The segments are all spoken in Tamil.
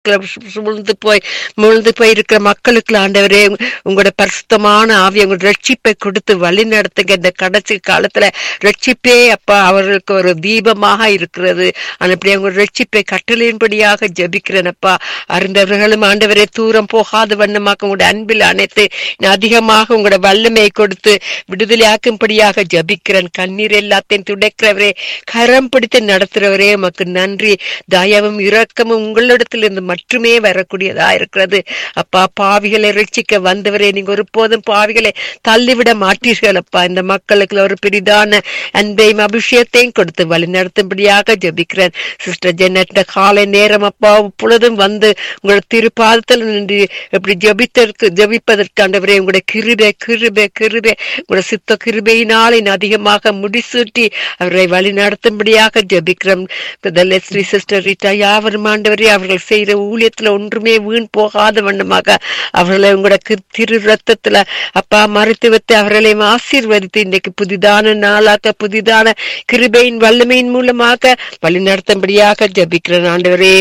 முழுந்து போய் முழுந்து போய் இருக்கிற மக்களுக்கு ஆண்டவரே உங்களோட பரிசுத்தமான ஆவி உங்களோட ரட்சிப்பை கொடுத்து வழி நடத்துங்க இந்த கடைசி காலத்துல ரட்சிப்பே அப்பா அவர்களுக்கு ஒரு தீபமாக இருக்கிறது அப்படி உங்களோட ரட்சிப்பை கட்டளையின்படியாக ஜபிக்கிறேனப்பா அறிந்தவர்களும் ஆண்டவரே தூரம் போகாத வண்ணமாக உங்களோட அன்பில் அனைத்து அதிகமாக உங்களோட வல்லமையை கொடுத்து விடுதலையாக்கும்படியாக ஜபிக்கிறேன் கண்ணீர் எல்லாத்தையும் துடைக்கிறவரே கரம் பிடித்து நடத்துறவரே உமக்கு நன்றி தயவும் இரக்கமும் உங்களிடத்திலிருந்து மட்டுமே வரக்கூடியதா இருக்கிறது அப்பா பாவிகளை ரட்சிக்க வந்தவரே நீங்க ஒருபோதும் பாவிகளை தள்ளிவிட மாட்டீர்கள் அப்பா இந்த மக்களுக்கு ஒரு பெரிதான அன்பையும் அபிஷேகத்தையும் கொடுத்து வழி நடத்தும்படியாக ஜபிக்கிறேன் சிஸ்டர் ஜெனட்ட காலை நேரம் அப்பா இப்பொழுதும் வந்து உங்களோட திருப்பாதத்தில் நின்று எப்படி ஜபித்ததற்கு ஜபிப்பதற்காண்டவரே உங்களோட கிருபை கிருபை கிருபை உங்களோட சித்த கிருபையினால் இன்னும் அதிகமாக முடிசூட்டி அவரை வழி நடத்தும்படியாக ஜபிக்கிறோம் லெஸ்ரி சிஸ்டர் ரீட்டா யாவரும் ஆண்டவரே அவர்கள் செய்யற ஊழியத்துல ஒன்றுமே வீண் போகாத வண்ணமாக அவர்களை உங்களோட கி- திரு ரத்தத்துல அப்பா மருத்துவத்தை அவர்களை ஆசீர்வதித்து இன்னைக்கு புதிதான நாளாக புதிதான கிருபையின் வல்லமையின் மூலமாக வழி நடத்தும்படியாக ஜபிக்கிறேன் ஆண்டவரே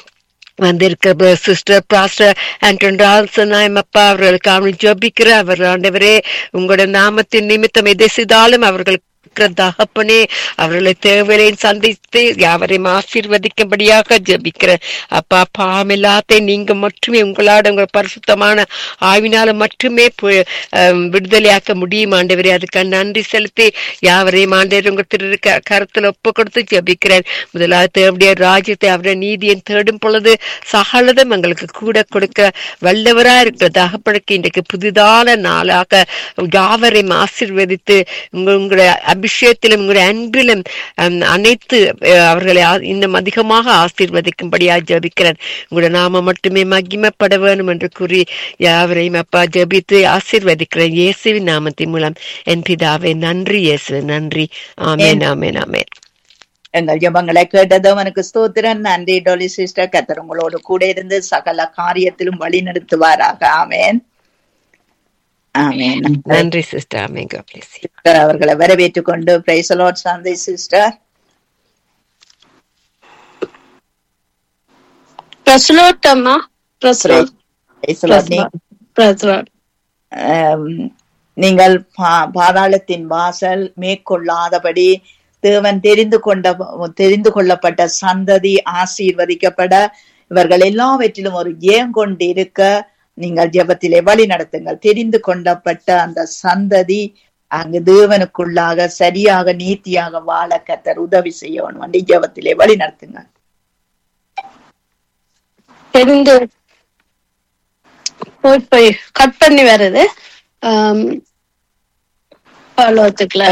வந்திருக்க சிஸ்டர் பாஸ்டர் ஆண்டன் ரால்சன் அப்பா அவர்களுக்கு அவன் ஜபிக்கிற அவர் ஆண்டவரே உங்களோட நாமத்தின் நிமித்தம் எதை செய்தாலும் அவர்கள் இருக்கிற தகப்பனே அவர்களை தேவையை சந்தித்து யாவரையும் ஆசீர்வதிக்கும்படியாக ஜபிக்கிற அப்பா பாவம் எல்லாத்தையும் நீங்க மட்டுமே உங்களோட உங்கள் பரிசுத்தமான ஆவினால மட்டுமே பு- அஹ் விடுதலையாக்க முடியும் ஆண்டவரே அதுக்கு நன்றி செலுத்தி யாவரையும் ஆண்டவர் உங்க திரு க- கருத்துல ஒப்பு கொடுத்து ஜபிக்கிறேன் முதலாவது தேவடைய ராஜ்யத்தை அவருடைய நீதியை தேடும் பொழுது சகலதும் எங்களுக்கு கூட கொடுக்க வல்லவரா இருக்கிற தகப்பனுக்கு இன்றைக்கு புதிதான நாளாக யாவரையும் ஆசீர்வதித்து உங்க உங்களுடைய அபிஷேகத்திலும் உங்களுடைய அன்பிலும் ஹம், அனைத்து அஹ், அவர்களை ஆ- இன்னும் அதிகமாக ஆசீர்வதிக்கும்படியா ஜபிக்கிறேன் உங்களுடைய நாம மட்டுமே மகிமைப்பட வேணும் என்று கூறி யாவரையும் அப்பா ஜபித்து ஆசீர்வதிக்கிறேன் இயேசுவின் நாமத்தின் மூலம் என் பிதாவே நன்றி இயேசு நன்றி ஆமென் ஆமென் ஆமென் எங்கள் ஜெபங்களை கேட்டது அவனுக்கு ஸ்தோத்திரன் நன்றி டொலி சிஸ்டர் கத்தர் உங்களோடு கூட இருந்து சகல காரியத்திலும் வழி நடத்துவாராக ஆமேன் ஆமேன் நன்றி சிஸ்டர் ஆமென் God bless you. சிஸ்டர் அவர்களை வரவேற்றுக் கொண்டு பிரைசலோட் சந்தை சிஸ்டர் பிரசலோட்டம்மா பிரசலோட் பிரைசலோட் பிரசலோட் நீங்கள் பா- பாதாளத்தின் வாசல் மேற்கொள்ளாதபடி தேவன் தெரிந்து கொண்ட தெரிந்து கொள்ளப்பட்ட சந்ததி ஆசீர்வதிக்கப்பட இவர்கள் எல்லாவற்றிலும் ஒரு ஜெயம் கொண்டு இருக்க நீங்கள் ஜெபத்திலே வழி நடத்துங்கள் தெரிந்து கொள்ளப்பட்ட அந்த சந்ததி அங்கு தேவனுக்குள்ளாக சரியாக நீதியாக வாழ கத்தர் உதவி செய்யணும் வண்டி ஜெபத்திலே வழி நடத்துங்க தெரிந்து போய் போய் கட் பண்ணி வருது பாலோகத்துக்குள்ள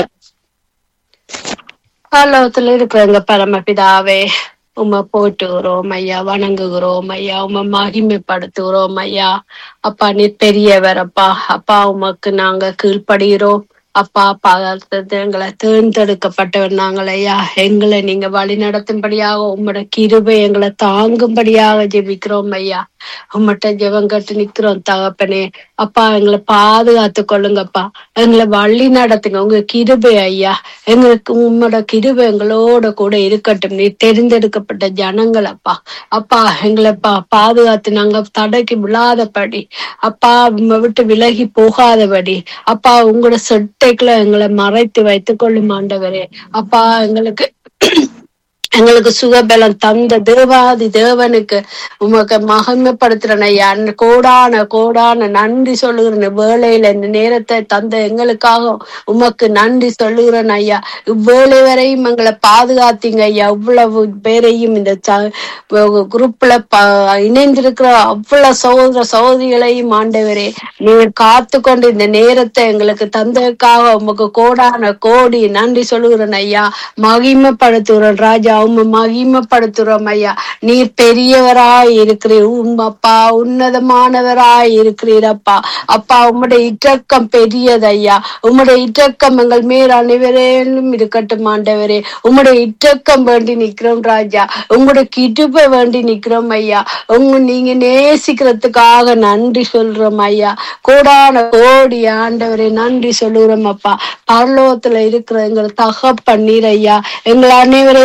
பாலோகத்துல இருக்கிறவங்க பரமபிதாவே உம்மை போட்டுகிறோம் ஐயா வணங்குகிறோம் ஐயா உம்மை மகிமைப்படுத்துகிறோம் ஐயா அப்பா நீ பெரியவர் அப்பா அப்பா உமக்கு நாங்க கீழ்ப்படுகிறோம் அப்பா பாதத்தை எங்களை தேர்ந்தெடுக்கப்பட்டவர் நாங்கள் ஐயா எங்களை நீங்க வழி நடத்தும்படியாக உம்மோட கிருபை எங்களை தாங்கும்படியாக ஜெபிக்கிறோம் ஐயா உம்மட்ட ஜெபம் கட்டு நிக்கிறோம் தகப்பனே அப்பா எங்களை பாதுகாத்து கொள்ளுங்கப்பா எங்களை வழி நடத்துங்க உங்க கிருபை ஐயா எங்களுக்கு உம்மோட கிருபை எங்களோட கூட இருக்கட்டும் நீ தெரிந்தெடுக்கப்பட்ட ஜனங்கள் அப்பா அப்பா எங்களை பா பாதுகாத்து நாங்க தடைக்கு விழாதபடி அப்பா உம்மை விட்டு விலகி போகாதபடி அப்பா உங்களோட சொட்டைக்குள்ள எங்களை மறைத்து வைத்துக் கொள்ளும் ஆண்டவரே அப்பா எங்களுக்கு எங்களுக்கு சுகபலம் தந்த தேவாதி தேவனுக்கு உமக்கு மகிமைப்படுத்துறன ஐயா கோடான கோடான நன்றி சொல்லுகிறேன் வேலையில இந்த நேரத்தை தந்த எங்களுக்காக உமக்கு நன்றி சொல்லுகிறேன் ஐயா இவ்வேளை வரையும் எங்களை பாதுகாத்தீங்க ஐயா இவ்வளவு பேரையும் இந்த குரூப்ல இணைந்திருக்கிற அவ்வளவு சகோதர சகோதரிகளையும் ஆண்டவரே நீங்க காத்து கொண்டு இந்த நேரத்தை எங்களுக்கு தந்ததுக்காக உமக்கு கோடான கோடி நன்றி சொல்லுகிறேன் ஐயா மகிமைப்படுத்துகிறோம் ராஜா உம்மை மகிமைப்படுத்துறோம் ஐயா நீர் பெரியவராய் இருக்கிறீர் உம் அப்பா உன்னதமானவராய் இருக்கிறீர் அப்பா அப்பா உம்முடைய இற்றக்கம் பெரியது ஐயா உம்முடைய இற்றக்கம் எங்கள் மேல் அனைவரேலும் இருக்கட்டும் ஆண்டவரே உம்முடைய இற்றக்கம் வேண்டி நிக்கிறோம் ராஜா உங்களுடைய கிருபை வேண்டி நிக்கிறோம் ஐயா உங்க நீங்க நேசிக்கிறதுக்காக நன்றி சொல்றோம் ஐயா கோடான கோடி ஆண்டவரே நன்றி சொல்லுகிறோம் அப்பா பரலோகத்துல இருக்கிற எங்களை தகப்பண்ணீர் ஐயா எங்கள் அனைவரையும் பாது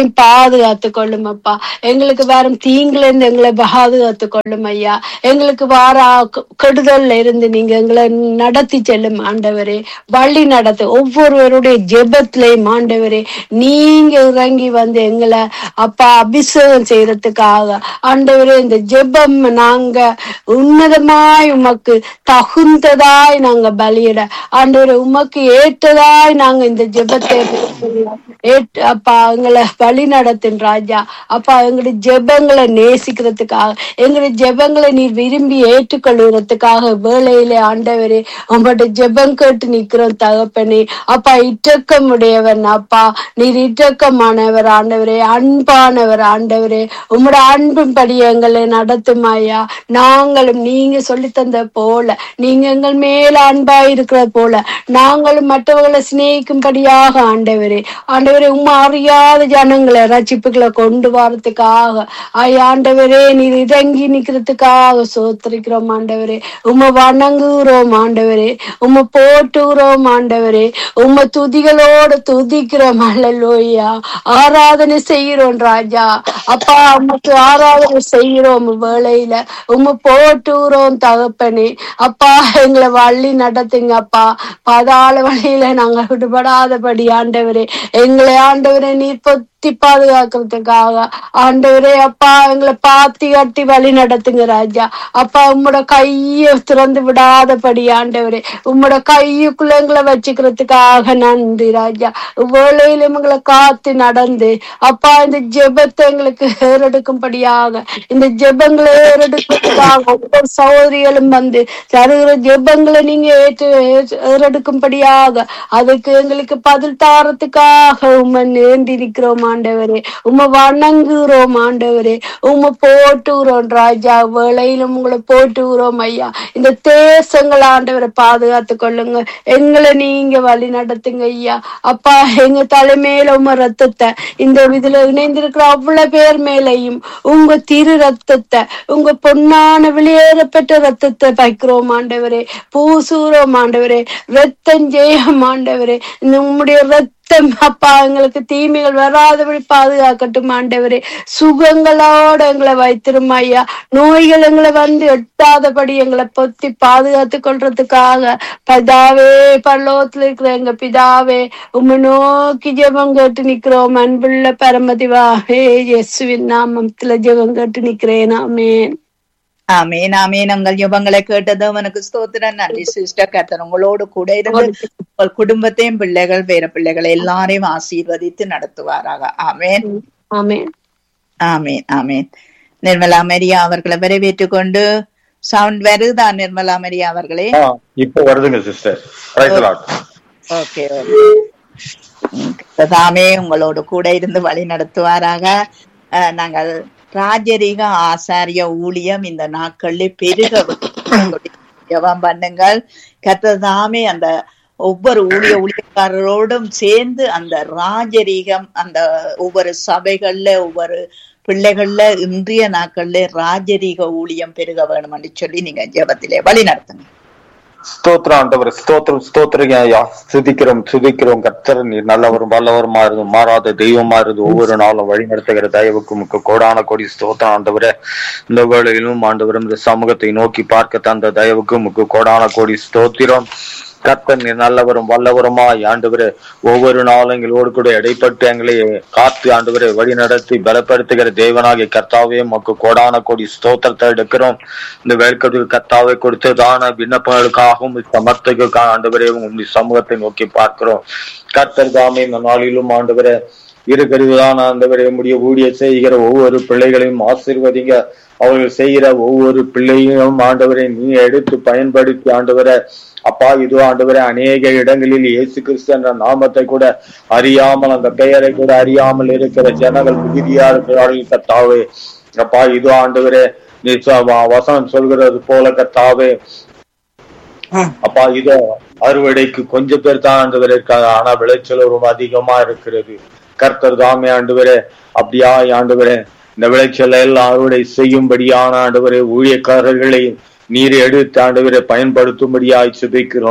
பாதுகாத்து கொள்ளும் அப்பா எங்களுக்கு வரும் தீங்குல இருந்து எங்களை பாதுகாத்து கொள்ளும் ஐயா எங்களுக்கு வார ஆ- கெடுதல்ல இருந்து நீங்க எங்களை நடத்தி செல்லும் ஆண்டவரே வழி நடத்து ஒவ்வொருவருடைய ஜெபத்திலையும் ஆண்டவரே நீங்க இறங்கி வந்து எங்களை அப்பா அபிஷேகம் செய்யறதுக்காக ஆண்டவரே இந்த ஜெபம் நாங்க உன்னதமாய் உமக்கு தகுந்ததாய் நாங்க பலியிட ஆண்டவரே உமக்கு ஏற்றதாய் நாங்க இந்த ஜெபத்தை ஏற்று அப்பா எங்களை வழி நடத்தும் ராஜா அப்பா எங்களுடைய ஜெபங்களை நேசிக்கிறதுக்காக எங்களுடைய ஜெபங்களை நீர் விரும்பி ஏற்றுக்கொள்கிறதுக்காக வேலையிலே ஆண்டவரே உங்களோட ஜெபம் கேட்டு நிக்கிறோம் தகப்பனே அப்பா இட்டக்கம் உடையவன் அப்பா நீர் இட்டக்கமானவர் ஆண்டவரே அன்பானவர் ஆண்டவரே உங்களோட அன்பின்படி எங்களை நடத்தும் ஐயா நாங்களும் நீங்க சொல்லி தந்த போல நீங்க எங்கள் மேல அன்பா இருக்கிற போல நாங்களும் மற்றவர்களை சிநேகிக்கும்படியாக ஆண்டவரே ஆண்டவரே உம்மை அறியாத ஜனங்களை ரட்சிப்புகளை கொண்டு வரதுக்காக ஐயா ஆண்டவரே நீர் இறங்கி நிக்கிறதுக்காக சோத்திரிக்கிறோம் ஆண்டவரே உம்மை வணங்குகிறோம் ஆண்டவரே உம்மை போட்டுகிறோம் ஆண்டவரே உம்மை துதிகளோடு துதிக்கிறோம் அல்லலோய்யா ஆராதனை செய்கிறோம் ராஜா அப்பா உமக்கு ஆராதனை செய்கிறோம் வேளையில உம்மை போட்டுகிறோம் தகப்பனே அப்பா எங்களை வழி நடத்துங்க அப்பா பாதாள வழியில நாங்க விடுபடாதபடி ஆண்டவரே எங்களை ஆண்டவரே நீர் பொத்தி பாதுகாக்கிறதுக்காக ஆண்டவரே அப்பா எங்களை பாத்தி கட்டி வழி நடத்துங்க ராஜா அப்பா உம்மோட கைய திறந்து விடாதபடி ஆண்டவரே உம்மோட கையுக்குள்ள எங்களை வச்சுக்கிறதுக்காக நன்றி ராஜா வேலையில எங்களை காத்து நடந்து அப்பா இந்த ஜெபத்தை எங்களுக்கு ஏறெடுக்கும்படியாக இந்த ஜெபங்களை ஏறெடுக்கிறதுக்காக ஒவ்வொரு சகோதரிகளும் வந்து தருகிற ஜெபங்களை நீங்க ஏற்று ஏற்று- ஏறெடுக்கும்படியாக அதுக்கு எங்களுக்கு பதில் தாரத்துக்காக உம்மை நேர்ந்து நிற்கிறோம் ஆண்டவரே உம்மை வணங்குகிறோம் ஆண்டவரே உம்மை போட்டுகிறோம் ராஜா வேளையிலும் உங்களை போட்டுகிறோம் ஐயா இந்த தேசங்கள் ஆண்டவரை பாதுகாத்து கொள்ளுங்க எங்களை நீங்க வழி நடத்துங்க ஐயா அப்பா எங்க தலைமையில உம ரத்தத்தை இந்த இதுல இணைந்திருக்கிற அவ்வளவு பேர் மேலையும் உங்க திரு ரத்தத்தை உங்க பொன்னான வெளியேறப்பட்ட ரத்தத்தை வைக்கிறோம் ஆண்டவரே பூசூரோம் ஆண்டவரே ரத்தம் ஜெயம் ஆண்டவரே இந்த உம்முடைய ரத்தம் அப்பா எங்களுக்கு தீமைகள் வராதபடி பாதுகாக்கட்டும் ஆண்டவரே சுகங்களோட எங்களை வைத்திரும் ஐயா நோய்கள் எங்களை வந்து எட்டாதபடி எங்களை பொத்தி பாதுகாத்து கொள்றதுக்காக பிதாவே பரலோகத்துல இருக்கிற எங்க பிதாவே உம்மை நோக்கி ஜெபம் கேட்டு நிக்கிறோம் அன்புள்ள பரமதிவாவே இயேசுவின் நாமத்துல ஜெபம் கேட்டு நிக்கிறேன் ஆமென் ஆமேன் ஆமேன் உங்கள் ஜெபங்களை கேட்டது அவனுக்கு ஸ்தோத்திரம் நன்றி சிஸ்டர் கர்த்தர் உங்களோடு கூட இருந்து உங்கள் குடும்பத்தையும் பிள்ளைகள் பேர பிள்ளைகளை எல்லாரையும் ஆசீர்வதித்து நடத்துவாராக ஆமேன் ஆமென் ஆமேன் ஆமேன் நிர்மலா மரியா அவர்களை வரவேற்றுக் கொண்டு சவுண்ட் வருதா நிர்மலா மரியா அவர்களே ஆ, இப்ப வருதுங்க சிஸ்டர் ஓகே தாமே உங்களோடு கூட இருந்து வழி நடத்துவாராக அஹ், நாங்கள் ராஜரீக ஆசாரிய ஊழியம் இந்த நாட்களில் பெருக ஜெபம் பண்ணுங்கள் கத்ததாமே அந்த ஒவ்வொரு ஊழிய ஊழியக்காரரோடும் சேர்ந்து அந்த ராஜரீகம் அந்த ஒவ்வொரு சபைகள்ல ஒவ்வொரு பிள்ளைகள்ல இன்றைய நாட்கள்ல ராஜரீக ஊழியம் பெருக வேணும்னு சொல்லி நீங்க ஜெபத்திலே வழி நடத்துங்க ஸ்தோத்திரம் ஆண்டவர் ஸ்தோத்திரம் ஸ்தோத்திரம் ஐயா துதிக்கிறோம் துதிக்கிறோம் கர்த்தர் நீர் நல்லவரும் வல்லவருமா இருந்து மாறாத தெய்வமா இருந்து ஒவ்வொரு நாளும் வழி நடத்துகிற தயவுக்கு முக்க கோடான கோடி ஸ்தோத்திரம் ஆண்டவரே இந்த வேளையிலும் ஆண்டவரும் இந்த சமூகத்தை நோக்கி பார்க்க தந்த தயவுக்கு முக்க கோடான கோடி ஸ்தோத்திரம் கர்த்தர் நீர் நல்லவரும் வல்லவருமா ஆண்டவரே ஒவ்வொரு நாளும் எங்களோடு கூட இடைப்பட்டு எங்களை காத்து ஆண்டவரை வழி நடத்தி பலப்படுத்துகிற தேவனாகிய கர்த்தாவே மக்கு கோடான கோடி ஸ்தோத்திரத்தை எடுக்கிறோம் இந்த வேல்கடல் கர்த்தாவை கொடுத்ததான விண்ணப்பங்களுக்காகவும் சமர்த்தங்களுக்காக ஆண்டவரே உங்களுடைய சமூகத்தை நோக்கி பார்க்கிறோம் கர்த்தர் தாமே இந்த நாளிலும் ஆண்டவரே இருக்கிறதுதான் ஆண்டவரே உடைய ஊழிய செய்கிற ஒவ்வொரு பிள்ளைகளையும் ஆசீர்வதிங்க அவர்கள் செய்கிற ஒவ்வொரு பிள்ளையும் ஆண்டவரை நீ எடுத்து பயன்படுத்தி ஆண்டவரை அப்பா இதோ ஆண்டவரே அநேக இடங்களில் இயேசு கிறிஸ்து என்ற நாமத்தை கூட அறியாமல் அந்த பெயரை கூட அறியாமல் இருக்கிற ஜனங்கள் மிகுதியா இருக்கிறார்கள் கத்தாவே அப்பா இதோ ஆண்டவரே நீ சொ- வ- வசனம் சொல்கிறது போல கத்தாவே அப்பா இதோ அறுவடைக்கு கொஞ்சம் பேர் தான் ஆண்டவரே இருக்காங்க ஆனா விளைச்சல் ரொம்ப அதிகமா இருக்கிறது கர்த்தர் தாமே ஆண்டவரே அப்படியா ஆண்டவரே இந்த விளைச்சலை எல்லாம் அறுவடை செய்யும்படியான ஆண்டவரே ஊழியக்காரர்களை நீர் எடுத்து ஆண்டவரை பயன்படுத்தும்படியாய் சுபிக்கிறோம்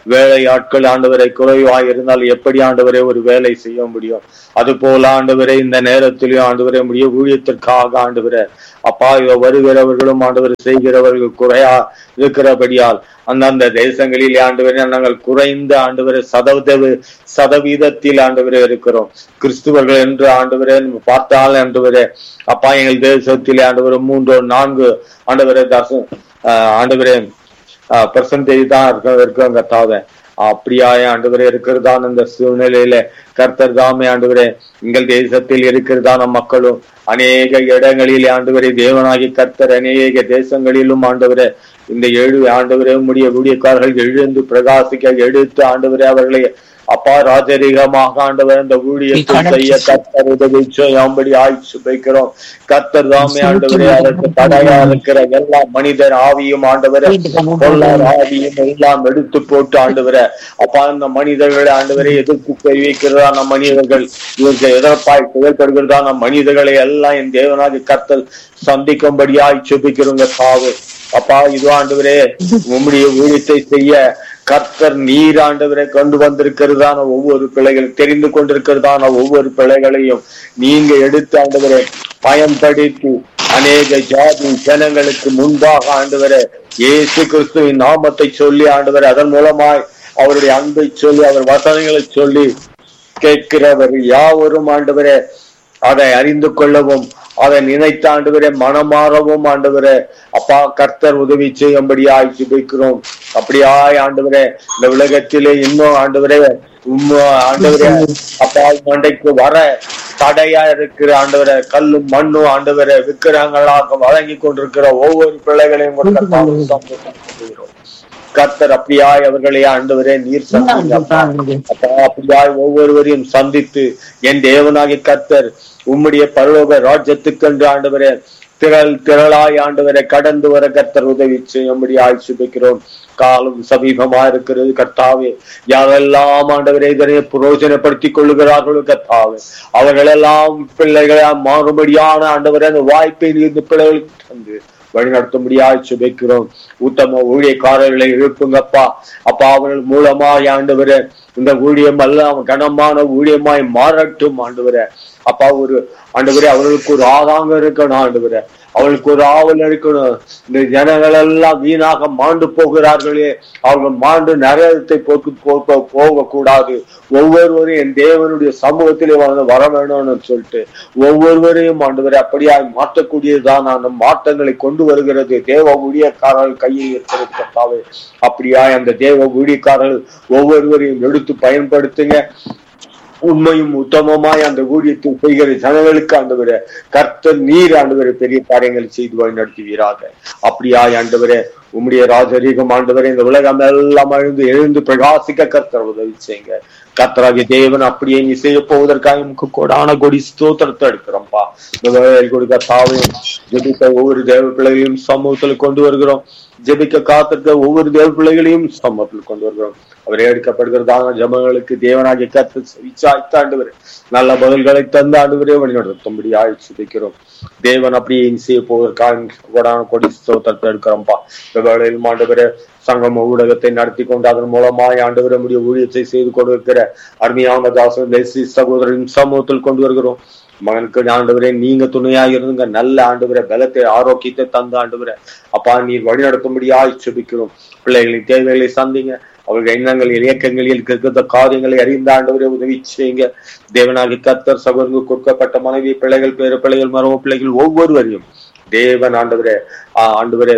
வேலை ஆட்கள் ஆண்டவரை குறைவாக இருந்தால் எப்படி ஆண்டவரே ஒரு வேலை செய்ய முடியும் அது போல ஆண்டவரே இந்த நேரத்திலேயும் ஆண்டவரே முடிய ஊழியத்திற்காக ஆண்டவரே அப்பா இதோ வருகிறவர்களும் ஆண்டவர் செய்கிறவர்கள் குறையா இருக்கிறபடியால் அந்தந்த தேசங்களில் ஆண்டவரே நாங்கள் குறைந்த ஆண்டவரே சதவீத சதவீதத்தில் ஆண்டவரே இருக்கிறோம் கிறிஸ்துவர்கள் என்று ஆண்டவரே பார்த்தால் ஆண்டவரே அப்பா எங்கள் தேசத்திலே ஆண்டவரே மூன்றோ நான்கு ஆண்டவரே தச ஆஹ் ஆண்டவரே பர்சன்டேஜ் தான் இருக்க இருக்கோங்க தாவே அப்படியாய ஆண்டவரே இருக்கிறதான இந்த சூழ்நிலையில கர்த்தர் தாமே ஆண்டவரே எங்கள் தேசத்தில் இருக்கிறதான மக்களும் அநேக இடங்களிலே ஆண்டவரே தேவனாகி கர்த்தர் அநேக தேசங்களிலும் ஆண்டவரே இந்த ஏழு ஆண்டவரே முடிய ஊழியக்காரர்கள் எழுந்து பிரகாசிக்க எடுத்து ஆண்டவரே அவர்களை அப்பா ராஜரீகமாக ஆண்டவர் இந்த ஊழியத்தை செய்ய கர்த்தர் உதவி செய்யும்படி ஆய்ச்சி வைக்கிறோம் கர்த்தர் தாமே ஆண்டவரே அதற்கு தடையா இருக்கிற எல்லா மனிதர் ஆவியும் ஆண்டவரே பொல்லார் ஆவியும் எல்லாம் எடுத்து போட்டு ஆண்டவரே அப்பா அந்த மனிதர்களை ஆண்டவரை எதிர்ப்பு தெரிவிக்கிறதான மனிதர்கள் இவருக்கு எதிர்ப்பாய் செயல்படுகிறதான மனிதர்களை எல்லாம் என் தேவனாக கர்த்தர் சந்திக்கும்படியாய் சுபிக்கிறோங்க சாவு அப்பா இது ஆண்டவரே உம்முடைய ஊழியத்தை செய்ய கர்த்தர் நீர் ஆண்டவரை கொண்டு வந்திருக்கிறதான ஒவ்வொரு பிள்ளைகள் தெரிந்து கொண்டிருக்கிறதான ஒவ்வொரு பிள்ளைகளையும் நீங்க எடுத்து ஆண்டவரை பயன்படுத்தி அநேக ஜாதி ஜனங்களுக்கு முன்பாக ஆண்டவரை இயேசு கிறிஸ்துவின் நாமத்தை சொல்லி ஆண்டவர் அதன் மூலமாய் அவருடைய அன்பை சொல்லி அவர் வசனங்களை சொல்லி கேட்கிறவர் யாவரும் ஆண்டவரே அதை அறிந்து கொள்ளவும் அதை நினைத்த ஆண்டவரே மனமாறவும் ஆண்டவரே அப்பா கர்த்தர் உதவி செய்யும்படியாய் ஜிபிக்கிறோம் அப்படியாய் ஆண்டவரே இந்த உலகத்திலே இன்னும் ஆண்டவரே உம் ஆண்டவரே அப்பா மண்டைக்கு வர தடையா இருக்கிற ஆண்டவரை கல்லும் மண்ணும் ஆண்டவரை விக்கிரகங்களாக வழங்கி கொண்டிருக்கிற ஒவ்வொரு பிள்ளைகளையும் கூட கர்த்தாவே சந்தோஷப்படுத்துகிறோம். கர்த்தர் அப்படியாய் அவர்களை ஆண்டவரே நீர் சந்திங்க அப்பா. அப்பா அப்படியாய் ஒவ்வொருவரையும் சந்தித்து என் தேவனாகி கர்த்தர் உம்முடைய பரலோக ராஜ்யத்துக்கென்று ஆண்டவரே திரள் திரளாய் ஆண்டவரை கடந்து வர கர்த்தர் உதவி செய்யும்படி ஆட்சிப்பிக்கிறோம் காலம் சமீபமா இருக்கிறது கர்த்தாவே யாரெல்லாம் ஆண்டவரை இதனை புரோஜனப்படுத்திக் கொள்ளுகிறார்களோ கர்த்தாவே அவர்களெல்லாம் பிள்ளைகளா மாறுபடியான ஆண்டவரை அந்த வாய்ப்பை நீ இந்த பிள்ளைகளுக்கு தந்து வழிநடத்தும்படியாய் சுபிக்கிறோம் உத்தம ஊழியக்காரர்களை எழுப்புங்கப்பா அப்பா அவர்கள் மூலமாய் ஆண்டவரே இந்த ஊழியம் எல்லாம் கனமான ஊழியமாய் மாறட்டும் ஆண்டவரே அப்பா ஒரு ஆண்டவரே அவர்களுக்கு ஒரு ஆதாங்கம் இருக்கணும் ஆண்டவரே அவளுக்கு ஒரு ஆவல் இருக்கணும் இந்த ஜனங்கள் எல்லாம் வீணாக மாண்டு போகிறார்களே அவங்க மாண்டு நரகத்தை போக்கு போக போக கூடாது ஒவ்வொருவரையும் என் தேவனுடைய சமூகத்திலே வந்து வர வேணும்னு சொல்லிட்டு ஒவ்வொருவரையும் ஆண்டவரை அப்படியாய் மாற்றக்கூடியதுதான் அந்த மாற்றங்களை கொண்டு வருகிறது தேவ ஊழியக்காரர்கள் கையில் இருக்கிறது கர்த்தாவே அப்படியாய் அந்த தேவ ஊழியக்காரர்கள் ஒவ்வொருவரையும் எடுத்து பயன்படுத்துங்க உண்மையும் உத்தமமாய் அந்த ஊழியத்தை செய்கிற ஜனங்களுக்கு ஆண்டவரே கர்த்தர் நீர் ஆண்டவரே பெரிய காரியங்களை செய்து வழி நடத்துவீராக அப்படியாய் ஆண்டவரே உம்முடைய ராஜரீகம் ஆண்டவரே இந்த உலகம் எல்லாம் அழிந்து எழுந்து பிரகாசிக்க கர்த்தர் உதவி செய்யுங்க கர்த்தராகிய தேவன் அப்படியே நீ செய்ய போவதற்காக உமக்கு கொடான கொடி ஸ்தோத்திரத்தை எடுக்கிறோம்ப்பா இந்த வேலை கொடுக்க தாவையும் ஜெபித்த ஒவ்வொரு தேவ பிள்ளைகளையும் சமூகத்தில் கொண்டு வருகிறோம் ஜெபிக்க காத்திருக்க ஒவ்வொரு தேவ பிள்ளைகளையும் சமூகத்தில் கொண்டு வருகிறோம் அவரே எடுக்கப்படுகிறதான ஜபங்களுக்கு தேவனாகிய கத்து விசாரித்த ஆண்டவர் நல்ல பதில்களை தந்த ஆண்டவரே வழிநடத்தும்படி ஆய்ச்சி வைக்கிறோம் தேவன் அப்படியே செய்ய போவதற்காக கொடான கொடி ஸ்தோத்திரத்தை எடுக்கிறோம்ப்பா இந்த வேளையில் ஆண்டவரே சங்கம் ஊடகத்தை நடத்தி கொண்டு அதன் மூலமாய் ஆண்டவரை முடிய ஊழியத்தை செய்து கொண்டிருக்கிற அருமையான தாசன் தேசி சகோதரின் சமூகத்தில் கொண்டு வருகிறோம் மகனுக்கு ஆண்டவரே நீங்க துணையாக இருந்துங்க நல்ல ஆண்டவரை பலத்தை ஆரோக்கியத்தை தந்த ஆண்டவரை அப்பா நீர் வழி நடத்தும்படியாய் செபிக்கிறோம் பிள்ளைகளின் தேவைகளை சந்திங்க அவர்கள் எண்ணங்கள் இயக்கங்களில் இருக்கிற காரியங்களை அறிந்த ஆண்டவரை உதவி செய்யுங்க தேவனாகி கத்தர் சகோதரங்க கொடுக்கப்பட்ட மனைவி பிள்ளைகள் பேர பிள்ளைகள் மரபு பிள்ளைகள் ஒவ்வொருவரையும் தேவன் ஆண்டவரே ஆஹ் ஆண்டவரே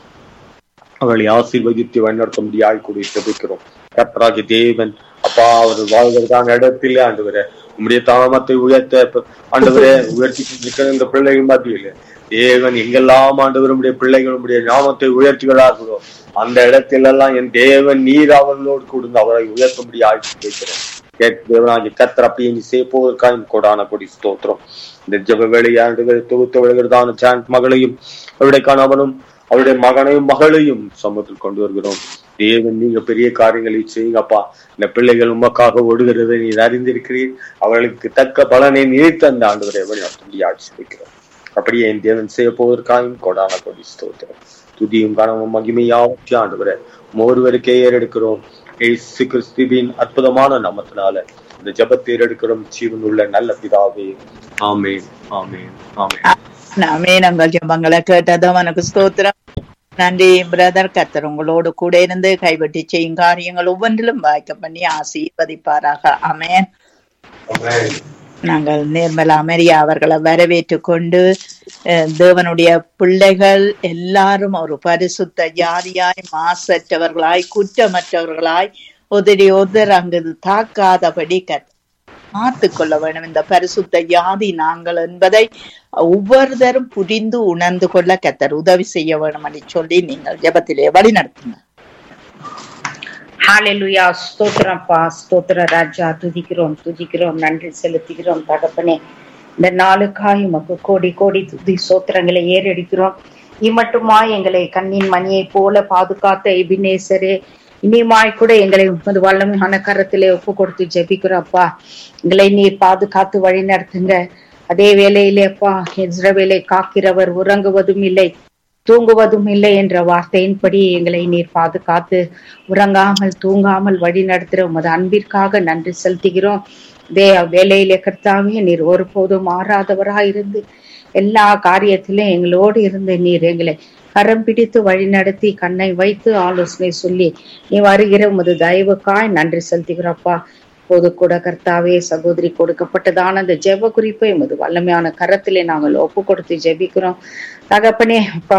அவர்களை ஆசீர்வதித்து வழிநடத்தும்படியாய் கூடி செபிக்கிறோம் கர்த்தராகி தேவன் அப்பா அவர் வாழ்கிறதான இடத்திலே ஆண்டவரே உம்முடைய தாமத்தை உயர்த்த ஆண்டவரே உயர்த்தி கொண்டிருக்கிற இந்த பிள்ளைகள் மத்தியில தேவன் எங்கெல்லாம் ஆண்டவருடைய பிள்ளைகள் உடைய நாமத்தை உயர்த்துகிறார்களோ அந்த இடத்திலெல்லாம் என் தேவன் நீர் அவர்களோடு கொடுங்க அவரை உயர்த்தும்படி ஆய்ச்சி கேட்கிறேன் கேட்க தேவனாகி கத்தர் அப்படியே நீ சேர்ப்பதற்காக கொடான கொடி ஸ்தோத்திரம் இந்த ஜப வேலையாண்டு தொகுத்து விழுகிறதான சாண்ட் மகளையும் அவருடைய கணவனும் அவருடைய மகனையும் மகளையும் சமூகத்தில் கொண்டு வருகிறோம் தேவன் நீங்க பெரிய காரியங்களை செய்யுங்கப்பா இந்த பிள்ளைகள் உமக்காக ஓடுகிறதை நீ அறிந்திருக்கிறீர் அவர்களுக்கு தக்க பலனை நினைத்து அந்த ஆண்டு வரை நடத்தி ஆட்சி வைக்கிறோம் அப்படியே என் தேவன் செய்ய போவதற்காகவும் கொடான கொடி ஸ்தோத்திரம் துதியும் கனமும் மகிமையாவும் ஆண்டு வரை ஒருவருக்கே ஏறெடுக்கிறோம் ஏசு கிறிஸ்துவின் அற்புதமான நாமத்தினால இந்த ஜெபத்தை எடுக்கிறோம் ஜீவனுள்ள நல்ல பிதாவே ஆமென் ஆமென் ஆமென் நாமே நாங்கள் ஜெபங்களை கேட்டதும் எனக்கு ஸ்தோத்திரம் நன்றி பிரதர் கத்தர் உங்களோடு கூட இருந்து கைவிட்டு செய்யும் காரியங்கள் ஒவ்வொன்றிலும் வாய்க்க பண்ணி ஆசீர்வதிப்பாராக ஆமென் ஆமென் நாங்கள் நிர்மலா மரியா அவர்களை வரவேற்று கொண்டு அஹ், தேவனுடைய பிள்ளைகள் எல்லாரும் ஒரு பரிசுத்த ஜாதியாய் மாசற்றவர்களாய் குற்றமற்றவர்களாய் உதறி உதர் அங்கு தாக்காதபடி கத் பார்த்து கொள்ள வேண்டும் இந்த பரிசுத்த ஜாதி நாங்கள் என்பதை ஒவ்வொருத்தரும் புரிந்து உணர்ந்து கொள்ள கத்தர் உதவி செய்ய வேண்டும் என்று சொல்லி நீங்கள் ஜெபத்திலே வழி நடத்துங்க ஹalleluya ஸ்தோத்திரப்பா ஸ்தோத்திர ராஜா துதிக்கிறோம் துதிக்கிறோம் நன்றி செலுத்துகிறோம் தகப்பனே இந்த நாளுக்காய் உமக்கு கோடி கோடி துதி சோத்திரங்களை ஏறெடுக்கிறோம் இம்மட்டுமா எங்களை கண்ணின் மணியை போல பாதுகாத்த எபினேசரே இனிமாய் கூட எங்களை உமது வல்லமையான கரத்திலே ஒப்பு கொடுத்து ஜெபிக்கிறோம்ப்பா எங்களை நீர் பாதுகாத்து வழி நடத்துங்க அதே வேளையிலே அப்பா இஸ்ரவேலை காக்கிறவர் உறங்குவதும் இல்லை தூங்குவதும் இல்லை என்ற வார்த்தையின்படி எங்களை நீர் பாதுகாத்து உறங்காமல் தூங்காமல் வழி நடத்துகிற உமது அன்பிற்காக நன்றி செலுத்துகிறோம் தே வேலையிலே கர்த்தாவே நீர் ஒருபோதும் மாறாதவராயிருந்து எல்லா காரியத்திலும் எங்களோடு இருந்து நீர் எங்களை கரம் பிடித்து வழி நடத்தி கண்ணை வைத்து ஆலோசனை சொல்லி நீ வருகிற உமது தயவுக்காய் நன்றி செலுத்துகிறப்பா இப்போது கூட கர்த்தாவே சகோதரி கொடுக்கப்பட்டதான அந்த ஜெப குறிப்பை உமது வல்லமையான கரத்திலே நாங்கள் ஒப்பு கொடுத்து ஜெபிக்கிறோம் தகப்பனே அப்பா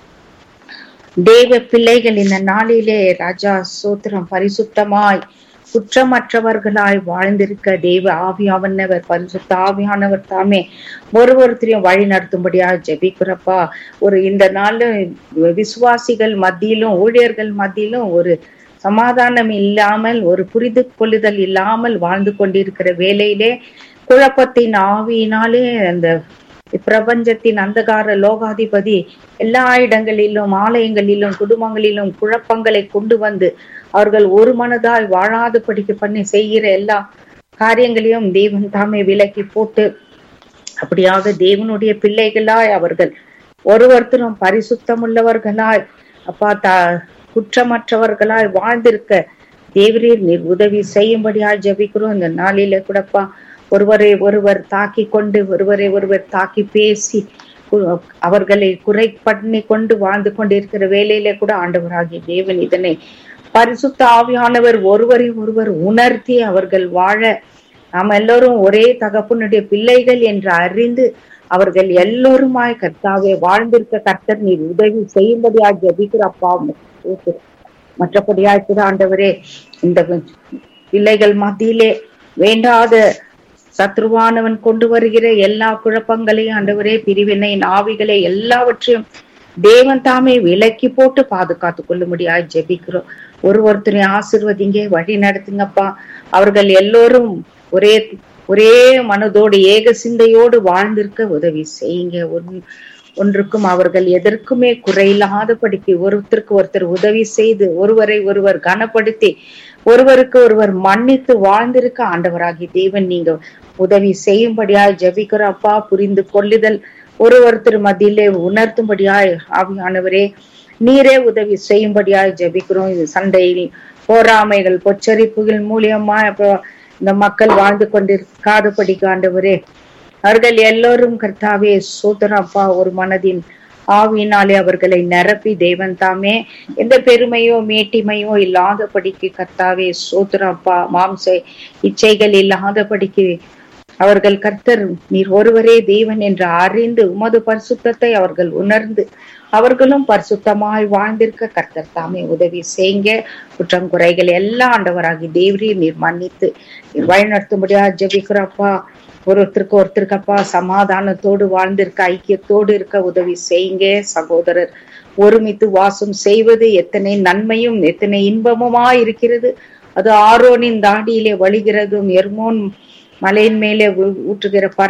தேவ பிள்ளைகள் இந்த நாளிலே ராஜா சோத்திரம் பரிசுத்தமாய் குற்றமற்றவர்களாய் வாழ்ந்திருக்க தேவ ஆவியானவர் பரிசுத்த ஆவியானவர் தாமே ஒரு ஒருத்தரையும் வழி நடத்தும்படியா ஜெபிக்கிறப்பா ஒரு இந்த நாள்ல விசுவாசிகள் மத்தியிலும் ஊழியர்கள் மத்தியிலும் ஒரு சமாதானம் இல்லாமல் ஒரு புரிந்து கொள்ளுதல் இல்லாமல் வாழ்ந்து கொண்டிருக்கிற வேலையிலே குழப்பத்தின் ஆவியினாலே அந்த பிரபஞ்சத்தின் அந்தகார லோகாதிபதி எல்லா இடங்களிலும் ஆலயங்களிலும் குடும்பங்களிலும் குழப்பங்களை கொண்டு வந்து அவர்கள் ஒரு மனதாய் வாழாது படிக்க பண்ணி செய்கிற எல்லா காரியங்களையும் தேவன் தாமே விலக்கி போட்டு அப்படியாக தேவனுடைய பிள்ளைகளாய் அவர்கள் ஒருவருத்தரும் பரிசுத்தமுள்ளவர்களாய் அப்பா தா குற்றமற்றவர்களாய் வாழ்ந்திருக்க தேவரீர் நீர் உதவி செய்யும்படியாய் ஜெபிக்கிறோம் இந்த நாளில கூடப்பா ஒருவரை ஒருவர் தாக்கி கொண்டு ஒருவரை ஒருவர் தாக்கி பேசி கு- அவர்களை குறை பண்ணி கொண்டு வாழ்ந்து கொண்டிருக்கிற வேலையில கூட ஆண்டவராகிய தேவன் இதனை பரிசுத்த ஆவியானவர் ஒருவரை ஒருவர் உணர்த்தி அவர்கள் வாழ நாம் எல்லோரும் ஒரே தகப்பனுடைய பிள்ளைகள் என்று அறிந்து அவர்கள் எல்லோருமாய் கர்த்தாவே வாழ்ந்திருக்க கர்த்தர் நீர் உதவி செய்யும்படியாய் ஜெபிக்கிறப்பா உமக்கு ஸ்தோத்திரம். மற்றபடியாய் கூட ஆண்டவரே இந்த பிள்ளைகள் மத்தியிலே வேண்டாத சத்ருவானவன் கொண்டு வருகிற எல்லா குழப்பங்களையும் ஆண்டவரே பிரிவினை ஆவிகளை எல்லாவற்றையும் தேவன் தாமே விலக்கி போட்டு பாதுகாத்து கொள்ளும்படியாய் ஜெபிக்கிறோம் ஒரு ஒருத்தரையும் ஆசிர்வதிங்க வழி நடத்துங்கப்பா அவர்கள் எல்லோரும் ஒரே ஒரே மனதோடு ஏக சிந்தையோடு வாழ்ந்திருக்க உதவி செய்யுங்க ஒன்- ஒன்றுக்கும் அவர்கள் எதற்குமே குறையில்லாதபடிக்கு ஒருத்தருக்கு ஒருத்தர் உதவி செய்து ஒருவரை ஒருவர் கனப்படுத்தி ஒருவருக்கு ஒருவர் மன்னித்து வாழ்ந்திருக்க ஆண்டவராகி தேவன் நீங்க உதவி செய்யும்படியாய் ஜெபிக்கிறோம் அப்பா புரிந்து கொள்ளுதல் ஒரு ஒருத்தர் மத்தியிலே உணர்த்தும்படியாய் ஆவியானவரே நீரே உதவி செய்யும்படியாய் ஜெபிக்கிறோம் இது சண்டையில் போராமைகள் பொச்சரிப்புகள் மூலியமா இப்போ இந்த மக்கள் வாழ்ந்து கொண்டிருக்காதபடிக்கு ஆண்டவரே அவர்கள் எல்லோரும் கர்த்தாவே சோதரப்பா ஒரு மனதின் ஆவியினாலே அவர்களை நிரப்பி தேவன் தாமே எந்த பெருமையோ மேட்டிமையோ இல்லாதபடிக்கு கர்த்தாவே சோதரப்பா மாம்ச இச்சைகள் இல்லாதபடிக்கு அவர்கள் கர்த்தர் நீர் ஒருவரே தேவன் என்று அறிந்து உமது பரிசுத்தத்தை அவர்கள் உணர்ந்து அவர்களும் பரிசுத்தமாய் வாழ்ந்திருக்க கர்த்தர் தாமே உதவி செய்யுங்க குற்றம் குறைகள் எல்லாம் ஆண்டவராகி தேவரே நீர் மன்னித்து நீர் வழிநடத்தும்படியா ஜெபிக்கிறப்பா ஒருத்தருக்கு ஒருத்தருக்கப்பா சமாதானத்தோடு வாழ்ந்திருக்க ஐக்கியத்தோடு இருக்க உதவி செய்யுங்க சகோதரர் ஒருமித்து வாசம் செய்வது எத்தனை நன்மையும் எத்தனை இன்பமுமா இருக்கிறது அது ஆரோனின் தாடியிலே வழிகிறதும் எர்மோன் மலையின் மேலே ஊ- ஊற்றுகிற பர்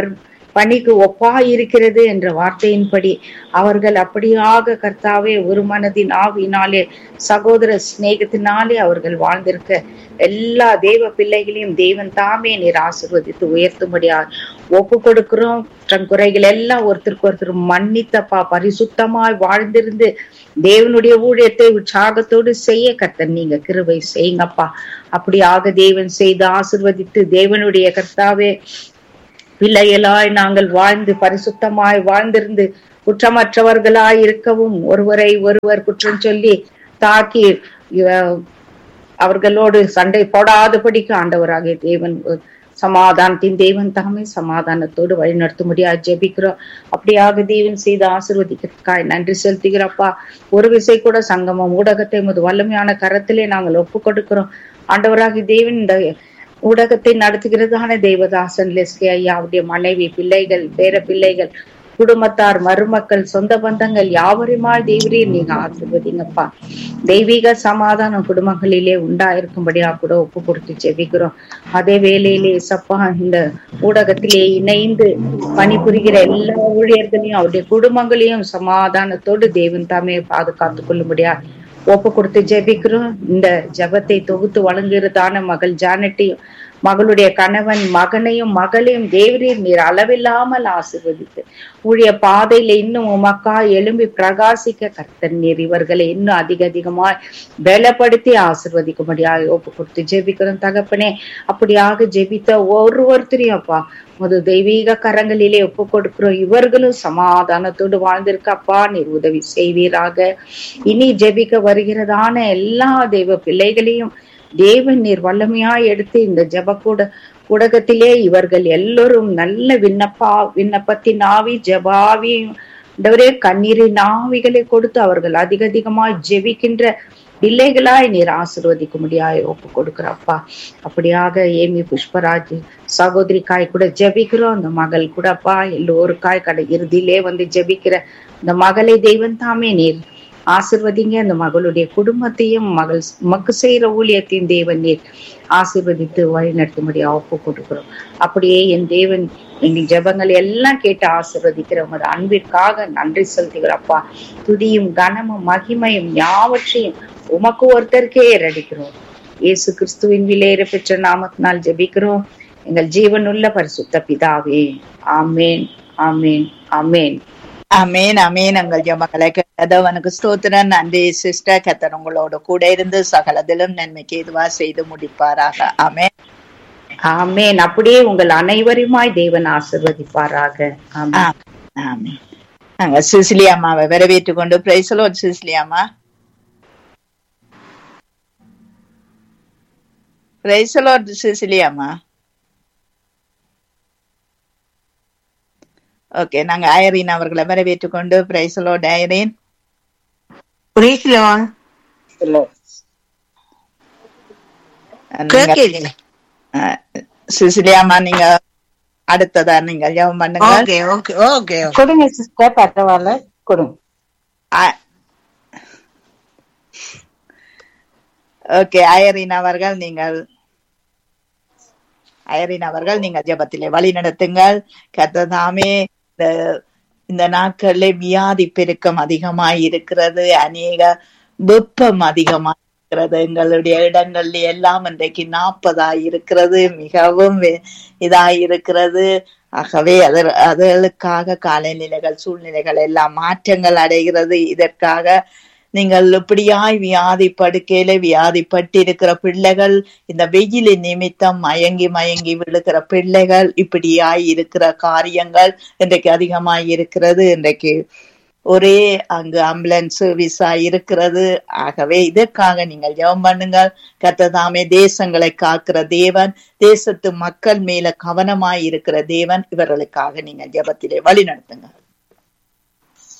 பணிக்கு ஒப்பாய் இருக்கிறது என்ற வார்த்தையின்படி அவர்கள் அப்படியாக கர்த்தாவே ஒரு மனதின் ஆவியினாலே சகோதர சிநேகத்தினாலே அவர்கள் வாழ்ந்திருக்க எல்லா தேவ பிள்ளைகளையும் தேவன் தாமே நீர் ஆசிர்வதித்து உயர்த்தும்படியா ஒப்பு கொடுக்கிறோம் தன் குறைகள் எல்லாம் ஒருத்தருக்கு ஒருத்தர் மன்னித்தப்பா பரிசுத்தமாய் வாழ்ந்திருந்து தேவனுடைய ஊழியத்தை உற்சாகத்தோடு செய்ய கர்த்தர் நீங்க கிருபை செய்யுங்கப்பா அப்படியாக தேவன் செய்து ஆசிர்வதித்து தேவனுடைய கர்த்தாவே பிள்ளைகளாய் நாங்கள் வாழ்ந்து பரிசுத்தமாய் வாழ்ந்திருந்து குற்றமற்றவர்களாய் இருக்கவும் ஒருவரை ஒருவர் குற்றம் சொல்லி தாக்கி அஹ், அவர்களோடு சண்டை போடாதபடிக்கு ஆண்டவராகிய தேவன் சமாதானத்தின் தேவன் தாமே சமாதானத்தோடு வழிநடத்தும்படியா ஜெபிக்கிறோம் அப்படியாக தேவன் செய்து ஆசிர்வதிக்கிறதுக்காய் நன்றி செலுத்துகிறப்பா ஒரு விசை கூட சங்கமம் ஊடகத்தை முது வல்லமையான கரத்திலே நாங்கள் ஒப்பு கொடுக்கிறோம் ஆண்டவராகி தேவன் இந்த ஊடகத்தை நடத்துகிறதான தேவதாசன் லெஸ்கி ஐயாவுடைய மனைவி பிள்ளைகள் பேர பிள்ளைகள் குடும்பத்தார் மருமக்கள் சொந்த பந்தங்கள் யாவருமாய் தேவரீர் நீங்க ஆசிர்வதிங்கப்பா தெய்வீக சமாதானம் குடும்பங்களிலே உண்டாயிருக்கும்படியா கூட ஒப்பு கொடுத்து ஜெபிக்கிறோம் அதே வேளையிலே சப்பா இந்த ஊடகத்திலே இணைந்து பணிபுரிகிற எல்லா ஊழியர்களையும் அவருடைய குடும்பங்களையும் சமாதானத்தோடு தேவன் தாமே பாதுகாத்துக் கொள்ளும்படியா ஒப்பு கொடுத்து ஜெபிக்கிறோம் இந்த ஜெபத்தை தொகுத்து வழங்குகிறதான மகள் ஜானட்டையும் மகளுடைய கணவன் மகனையும் மகளையும் தேவரீர் நீர் அளவில்லாமல் ஆசிர்வதித்து ஊழிய பாதையில இன்னும் உமக்கா எழும்பி பிரகாசிக்க கர்த்தர் நீர் இவர்களை இன்னும் அதிக அதிகமாய் பலப்படுத்தி ஆசிர்வதிக்கும்படியாக ஒப்பு கொடுத்து ஜெபிக்கிறோம் தகப்பனே அப்படியாக ஜெபித்த ஒரு ஒருத்தரையும் அப்பா முது தெய்வீக கரங்களிலே ஒப்பு கொடுக்கிறோம் இவர்களும் சமாதானத்தோடு வாழ்ந்திருக்கப்பா நீர் உதவி செய்வீராக இனி ஜெபிக்க வருகிறதான எல்லா தெய்வ பிள்ளைகளையும் தேவன் நீர் வல்லமையாய் எடுத்து இந்த ஜெபக்கூட ஊடகத்திலே இவர்கள் எல்லோரும் நல்ல விண்ணப்பா விண்ணப்பத்தின் ஆவி ஜெபாவி ஆண்டவரே கண்ணீரின் ஆவிகளை கொடுத்து அவர்கள் அதிக அதிகமாய் ஜெபிக்கின்ற பிள்ளைகளாய் நீர் ஆசிர்வதிக்க முடியாய் ஒப்பு கொடுக்கிறப்பா அப்படியாக ஏமி புஷ்பராஜ் சகோதரிக்காய் கூட ஜெபிக்கிறோம் அந்த மகள் கூடப்பா எல்லோருக்காய் கடை இறுதியிலே வந்து ஜெபிக்கிற இந்த மகளை தெய்வம் தாமே நீர் ஆசிர்வதிங்க அந்த மகளுடைய குடும்பத்தையும் மகள் மக்கு செய்யற ஊழியத்தையும் தேவன் நீர் ஆசிர்வதித்து வழி நடத்தும்படியா ஒப்பு கொடுக்கிறோம் அப்படியே என் தேவன் எங்கள் ஜெபங்கள் எல்லாம் கேட்டு ஆசிர்வதிக்கிற உமது அன்பிற்காக நன்றி செலுத்துகிறப்பா துதியும் கனமும் மகிமையும் யாவற்றையும் உமக்கு ஒருத்தருக்கே ஏறடிக்கிறோம் இயேசு கிறிஸ்துவின் விலையேற பெற்ற நாமத்தினால் ஜெபிக்கிறோம் எங்கள் ஜீவனுள்ள பரிசுத்த பிதாவே ஆமேன் ஆமேன் ஆமேன் அமேன் அமேன் எங்கள் ஜபங்களை கேட்டதவனுக்கு ஸ்தோத்திரன் நன்றி சிஸ்டர் கத்தர் உங்களோட கூட இருந்து சகலதிலும் நன்மைக்கு எதுவா செய்து முடிப்பாராக அமேன் ஆமேன் அப்படியே உங்கள் அனைவருமாய் தேவன் ஆசிர்வதிப்பாராக ஆமென். ஆமேன் நாங்க சிசிலி அம்மாவை வரவேற்று கொண்டு பிரைசலோ சிசிலி அம்மா பிரைசலோ சிசிலி அம்மா ஓகே நாங்க ஐரீன் அவர்களை வரவேற்று கொண்டு பிரைசலோ ஐரீன் Praise Lord. கேட்கல சிசிலி அம்மா நீங்க அடுத்ததா நீங்க ஜெபம் பண்ணுங்க ஓகே ஓகே ஓகே கொடுங்க சிஸ்டர் பரவாயில்ல கொடுங்க ஓகே ஐரீன் அவர்கள் நீங்கள் ஐரீன் அவர்கள் நீங்கள் ஜெபத்திலே வழி நடத்துங்கள் கத்ததாமே இந்த இந்த நாட்களிலே வியாதி பெருக்கம் அதிகமாய் இருக்கிறது அநேக வெப்பம் அதிகமாய் இருக்கிறது எங்களுடைய இடங்கள்ல எல்லாம் இன்றைக்கு நாற்பதாய் இருக்கிறது மிகவும் வே- இதாய் இருக்கிறது ஆகவே அது அதுகளுக்காக காலநிலைகள் சூழ்நிலைகள் எல்லாம் மாற்றங்கள் அடைகிறது இதற்காக நீங்கள் இப்படியாய் வியாதி படுக்கையில வியாதிப்பட்டிருக்கிற பிள்ளைகள் இந்த வெயிலின் நிமித்தம் மயங்கி மயங்கி விழுகிற பிள்ளைகள் இப்படியாய் இருக்கிற காரியங்கள் இன்றைக்கு அதிகமாய் இருக்கிறது இன்றைக்கு ஒரே அங்கு ஆம்புலன்ஸ் சர்வீஸா இருக்கிறது ஆகவே இதற்காக நீங்கள் ஜெபம் பண்ணுங்கள் கத்ததாமே தேசங்களை காக்கிற தேவன் தேசத்து மக்கள் மேல கவனமாய் இருக்கிற தேவன் இவர்களுக்காக நீங்கள் ஜெபத்திலே வழி நடத்துங்க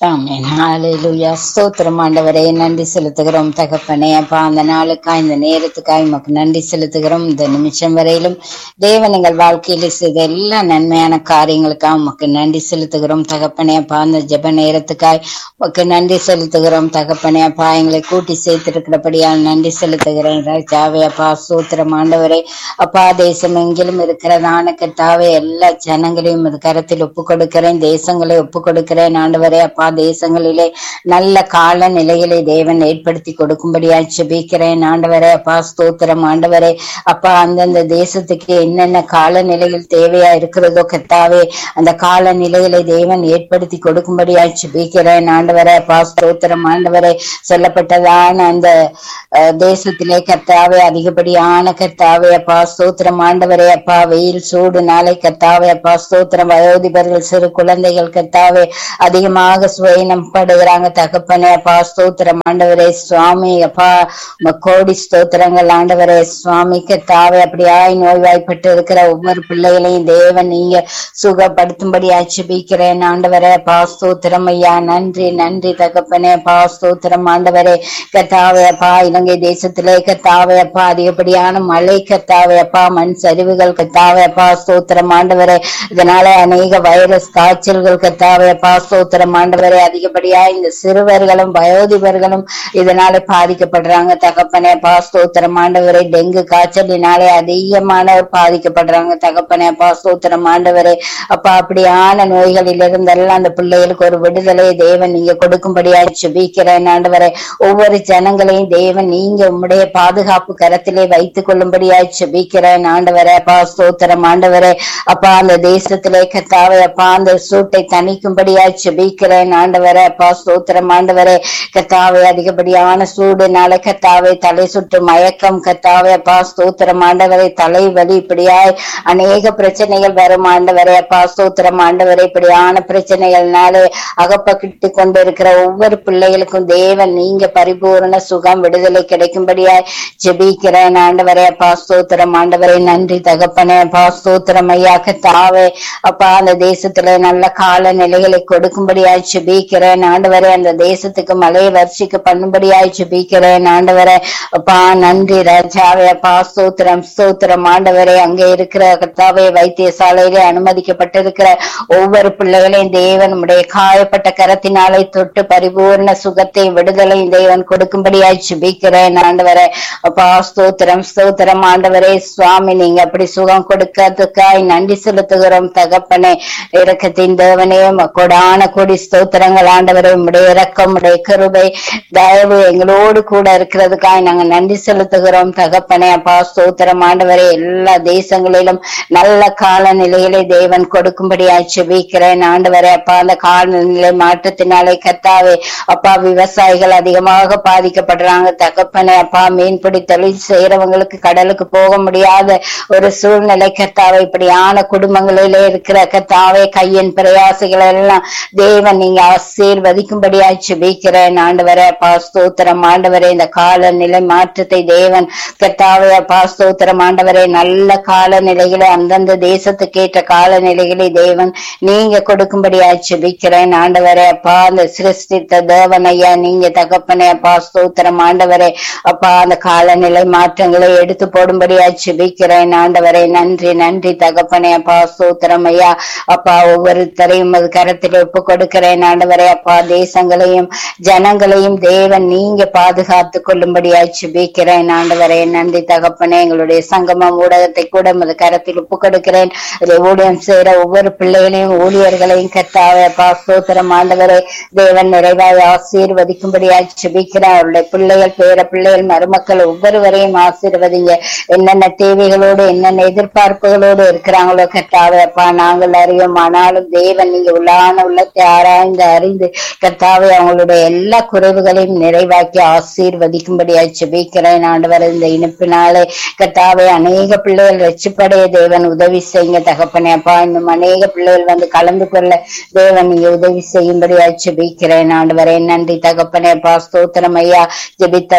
ஆமென் ஹalleluya ஸ்தோத்திரம் ஆண்டவரே நன்றி செலுத்துகிறோம் தகப்பனே அப்பா அந்த நாளுக்காய் இந்த நேரத்துக்காய் உமக்கு நன்றி செலுத்துகிறோம் இந்த நிமிஷம் வரையிலும் தேவன் எங்கள் வாழ்க்கையில செய்த எல்லா நன்மையான காரியங்களுக்காக உமக்கு நன்றி செலுத்துகிறோம் தகப்பனே அப்பா அந்த ஜெப நேரத்துக்காய் உமக்கு நன்றி செலுத்துகிறோம் தகப்பனே அப்பா எங்களை கூட்டி சேர்த்திருக்கிறபடியால் நன்றி செலுத்துகிறேன் ராஜாவே அப்பா ஸ்தோத்திரம் ஆண்டவரே அப்பா தேசம் எங்கிலும் இருக்கிறதான கர்த்தாவே எல்லா ஜனங்களையும் அது கரத்தில் ஒப்பு கொடுக்கிறேன் தேசங்களை ஒப்பு கொடுக்கிறேன் ஆண்டவரே அப்பா தேசங்களிலே நல்ல கால நிலைகளை தேவன் ஏற்படுத்தி கொடுக்கும்படியாய் செபிக்கிறேன் ஆண்டவரே அப்பா ஸ்தோத்திரம் ஆண்டவரே அப்பா அந்தந்த தேசத்துக்கு என்னென்ன கால நிலையில் தேவையா இருக்கிறதோ கர்த்தாவே அந்த கால நிலைகளை தேவன் ஏற்படுத்தி கொடுக்கும்படியாய் செபிக்கிறேன் ஆண்டவரே அப்பா ஸ்தோத்திரம் ஆண்டவரே சொல்லப்பட்டதான அந்த அஹ், தேசத்திலே கர்த்தாவே அதிகப்படியான கர்த்தாவே அப்பா ஸ்தோத்திரம் ஆண்டவரே அப்பா வெயில் சூடு நாளை கர்த்தாவே அப்பா ஸ்தோத்திரம் வயோதிபர்கள் சிறு குழந்தைகள் கர்த்தாவே அதிகமாக சுயனம் படுகிறாங்க தகப்பனே அப்பா ஸ்தோத்திரம் ஆண்டவரே சுவாமி அப்பா உமக்கு கோடி ஸ்தோத்திரங்கள் ஆண்டவரே சுவாமி கர்த்தாவே அப்படியாய் நோய்வாய்ப்பட்டு இருக்கிற ஒவ்வொரு பிள்ளைகளையும் தேவன் நீங்க சுகப்படுத்தும்படி ஆட்சிபிக்கிறேன் ஆண்டவரே அப்பா ஸ்தோத்திரம் ஐயா நன்றி நன்றி தகப்பனே அப்பா ஸ்தோத்திரம் ஆண்டவரே கத்தாவே அப்பா இலங்கை தேசத்திலே கத்தாவே அப்பா அதிகப்படியான மழை கத்தாவே அப்பா மண் சரிவுகள் கத்தாவே அப்பா ஸ்தோத்திரம் ஆண்டவரே இதனால அநேக வைரஸ் காய்ச்சல்கள் கத்தாவே அப்பா ஸ்தோத்திரம் ஆண்டவரே அதிகப்படியா இந்த சிறுவர்களும் வயோதிபர்களும் இதனால பாதிக்கப்படுறாங்க தகப்பனே அப்பா ஸ்தோத்திரம் ஆண்டவரே டெங்கு காய்ச்சலினாலே அதிகமானவர் பாதிக்கப்படுறாங்க தகப்பனே அப்பா ஸ்தோத்திரம் ஆண்டவரே அப்பா அப்படியான நோய்களில் இருந்தெல்லாம் அந்த பிள்ளைகளுக்கு ஒரு விடுதலை தேவன் நீங்க கொடுக்கும்படியா சுபிக்கிறேன் ஆண்டவரே ஒவ்வொரு ஜனங்களையும் தேவன் நீங்க உம்முடைய பாதுகாப்பு கரத்திலே வைத்துக் கொள்ளும்படியாய் செபிக்கிறேன் ஆண்டவரே அப்பா ஸ்தோத்திரம் ஆண்டவரே அப்பா அந்த தேசத்திலே கத்தாவே அப்பா அந்த சூட்டை தணிக்கும்படியாய் செபிக்கிறேன் ஆண்டவரே அப்பா ஸ்தோத்திரம் ஆண்டவரே கத்தாவே அதிகப்படியான சூடுனால கத்தாவே தலை சுற்று மயக்கம் கத்தாவே அப்பா ஸ்தோத்திரம் ஆண்டவரே தலைவலி இப்படியாய் அநேக பிரச்சனைகள் வரும் ஆண்டவரே அப்பா ஸ்தோத்திரம் ஆண்டவரே இப்படியான பிரச்சனைகள்னாலே அகப்பட்டு கொண்டிருக்கிற ஒவ்வொரு பிள்ளைகளுக்கும் தேவன் நீங்க பரிபூரண சுகம் விடுதலை கிடைக்கும்படியாய் ஜெபிக்கிறேன் ஆண்டவரே அப்பா ஸ்தோத்திரம் ஆண்டவரே நன்றி தகப்பனே அப்பா ஸ்தோத்திரம் ஐயா கத்தாவே அப்பா அந்த தேசத்துல நல்ல கால நிலைகளை கொடுக்கும்படியாய் ஜெபிக்கிறேன் ஆண்டவரே அந்த தேசத்துக்கு மழையை வர்ஷிக்க பண்ணும்படியாய் ஜெபிக்கிறேன் ஆண்டவரே அப்பா நன்றி ராஜாவே அப்பா ஸ்தோத்திரம் ஸ்தோத்திரம் ஆண்டவரே அங்கே இருக்கிற கத்தாவே வைத்தியசாலையிலே அனுமதிக்கப்பட்டிருக்கிற ஒவ்வொரு பிள்ளைகளையும் தேவன் உடைய காயப்பட்ட கரத்தினாலே தொட்டு பரிபூர்ண சுகத்தை விடுதலையும் தேவன் கொடுக்கும்படியாய் ஜெபிக்கிறேன் ஆண்டவரே அப்பா ஸ்தோத்திரம் ஸ்தோத்திரம் ஆண்டவரே சுவாமி நீங்க அப்படி சுகம் கொடுக்கறதுக்காய் நன்றி செலுத்துகிறோம் தகப்பனே இரக்கத்தின் தேவனே கொடான கொடி ஸ்தோத்திரங்கள் ஆண்டவரே உடைய இரக்கம் உடைய கிருபை தயவு எங்களோடு கூட இருக்கிறதுக்காய் நாங்க நன்றி செலுத்துகிறோம் தகப்பனே அப்பா ஸ்தோத்திரம் ஆண்டவரே எல்லா தேசங்களிலும் நல்ல காலநிலைகளை தேவன் கொடுக்கும்படியாய் செபிக்கிறேன் ஆண்டவரே அப்பா அந்த காலநிலை மாற்றத்தினாலே கத்தாவே அப்பா விவசாயிகள் அதிகமாக பாதிக்கப்படுறாங்க தகப்பனே அப்பா மீன்பிடி தொழில் செய்யறவங்களுக்கு கடலுக்கு போக முடியாத ஒரு சூழ்நிலை கத்தாவே இப்படியான குடும்பங்களிலே இருக்கிற கத்தாவே கையின் பிரயாசைகள் எல்லாம் தேவன் நீங்க ஆசீர்வதிக்கும்படியாய் செபிக்கிறேன் ஆண்டவரே அப்பா ஸ்தோத்திரம் ஆண்டவரே இந்த காலநிலை மாற்றத்தை தேவன் கத்தாவே அப்பா ஸ்தோத்திரம் ஆண்டவரே நல்ல காலநிலைகளை அந்தந்த தேசத்துக்கு ஏற்ற காலநிலைகளை தேவன் நீங்க கொடுக்கும்படியாய் செபிக்கிறேன் ஆண்டவரே அப்பா அந்த சிருஷ்டித்த தேவன் ஐயா நீங்க தகப்பனே அப்பா ஸ்தோத்திரம் ஆண்டவரே அப்பா அந்த காலநிலை மாற்றங்களை எடுத்து போடும்படியாய் செபிக்கிறேன் ஆண்டவரே நன்றி நன்றி தகப்பனே அப்பா ஸ்தோத்திரம் ஐயா அப்பா ஒவ்வொருத்தரையும் அது கரத்தில் ஒப்பு கொடுக்கிறேன் ஆண்டவரே அப்பா தேசங்களையும் ஜனங்களையும் தேவன் நீங்க பாதுகாத்து கொள்ளும்படியாய் செபிக்கிறேன் ஆண்டவரே நன்றி தகப்பனே எங்களுடைய சங்கமம் ஊடகத்தை கூட உமது கரத்தில் ஒப்பு கொடுக்கிறேன் அதை ஊழியம் செய்யற ஒவ்வொரு பிள்ளைகளையும் ஊழியர்களையும் கத்தாவே அப்பா ஸ்தோத்திரம் ஆண்டவரே தேவன் நிறைவாய் ஆசீர்வதிக்கும்படியாய் செபிக்கிறேன் அவருடைய பிள்ளைகள் பேர பிள்ளைகள் மருமக்கள் ஒவ்வொருவரையும் ஆசீர்வதிங்க என்னென்ன தேவைகளோடு என்னென்ன எதிர்பார்ப்புகளோடு இருக்கிறாங்களோ கத்தாவே அப்பா நாங்கள் அறிவோம் ஆனாலும் தேவன் நீங்க உள்ளான உள்ளத்தை ஆராய்ந்து அறிந்து கத்தாவே அவங்களுடைய எல்லா குறைவுகளையும் நிறைவாக்கி ஆசீர்வதிக்கும்படியாய் செபிக்கிறேன் ஆண்டவர் இந்த இனிப்பினாலே கத்தாவே அநேக பிள்ளைகள் ரட்சிப்படைய தேவன் உதவி செய்யுங்க தகப்பனே அப்பா இன்னும் அநேக பிள்ளைகள் வந்து கலந்து கொள்ள தேவன் நீங்க உதவி செய்யும்படியாய் செபிக்கிறேன் ஆண்டவரே நன்றி தகப்பனே அப்பா ஸ்தோத்திரம் ஐயா ஜெபித்த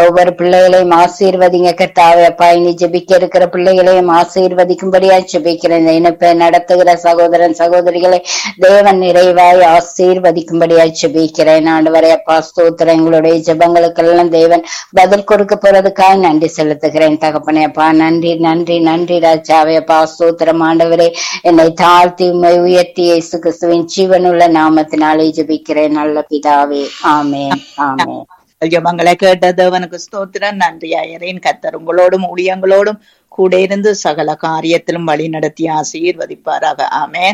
ஒவ்வொரு பிள்ளைகளையும் ஆசீர்வதிங்க கர்த்தாவே அப்பா இனி ஜெபிக்க இருக்கிற பிள்ளைகளையும் ஆசீர்வதிக்கும்படியா ஜெபிக்கிறேன் இந்த இணைப்பை நடத்துகிற சகோதரன் சகோதரிகளை தேவன் நிறைவாய் ஆசீர்வதிக்கும்படியா ஜெபிக்கிறேன் ஆண்டவரே அப்பா ஸ்தோத்திரம் எங்களுடைய ஜெபங்களுக்கெல்லாம் தேவன் பதில் கொடுக்க போறதுக்காக நன்றி செலுத்துகிறேன் தகப்பனே அப்பா நன்றி நன்றி நன்றி ராஜாவே அப்பா ஸ்தோத்திரம் ஆண்டவரே என்னை தாழ்த்தி உம்மை உயர்த்தி இயேசு கிறிஸ்துவின் ஜீவனுள்ள நாமத்தினாலே ஜெபிக்கிறேன் நல்ல பிதாவே ஆமென் ஆமென் ஜெபங்களை கேட்ட தேவனுக்கு ஸ்தோத்திரம் நன்றி ஐயரின் கத்தர் உங்களோடும் ஊழியங்களோடும் கூட இருந்து சகல காரியத்திலும் வழி நடத்தி ஆசீர்வதிப்பாராக ஆமே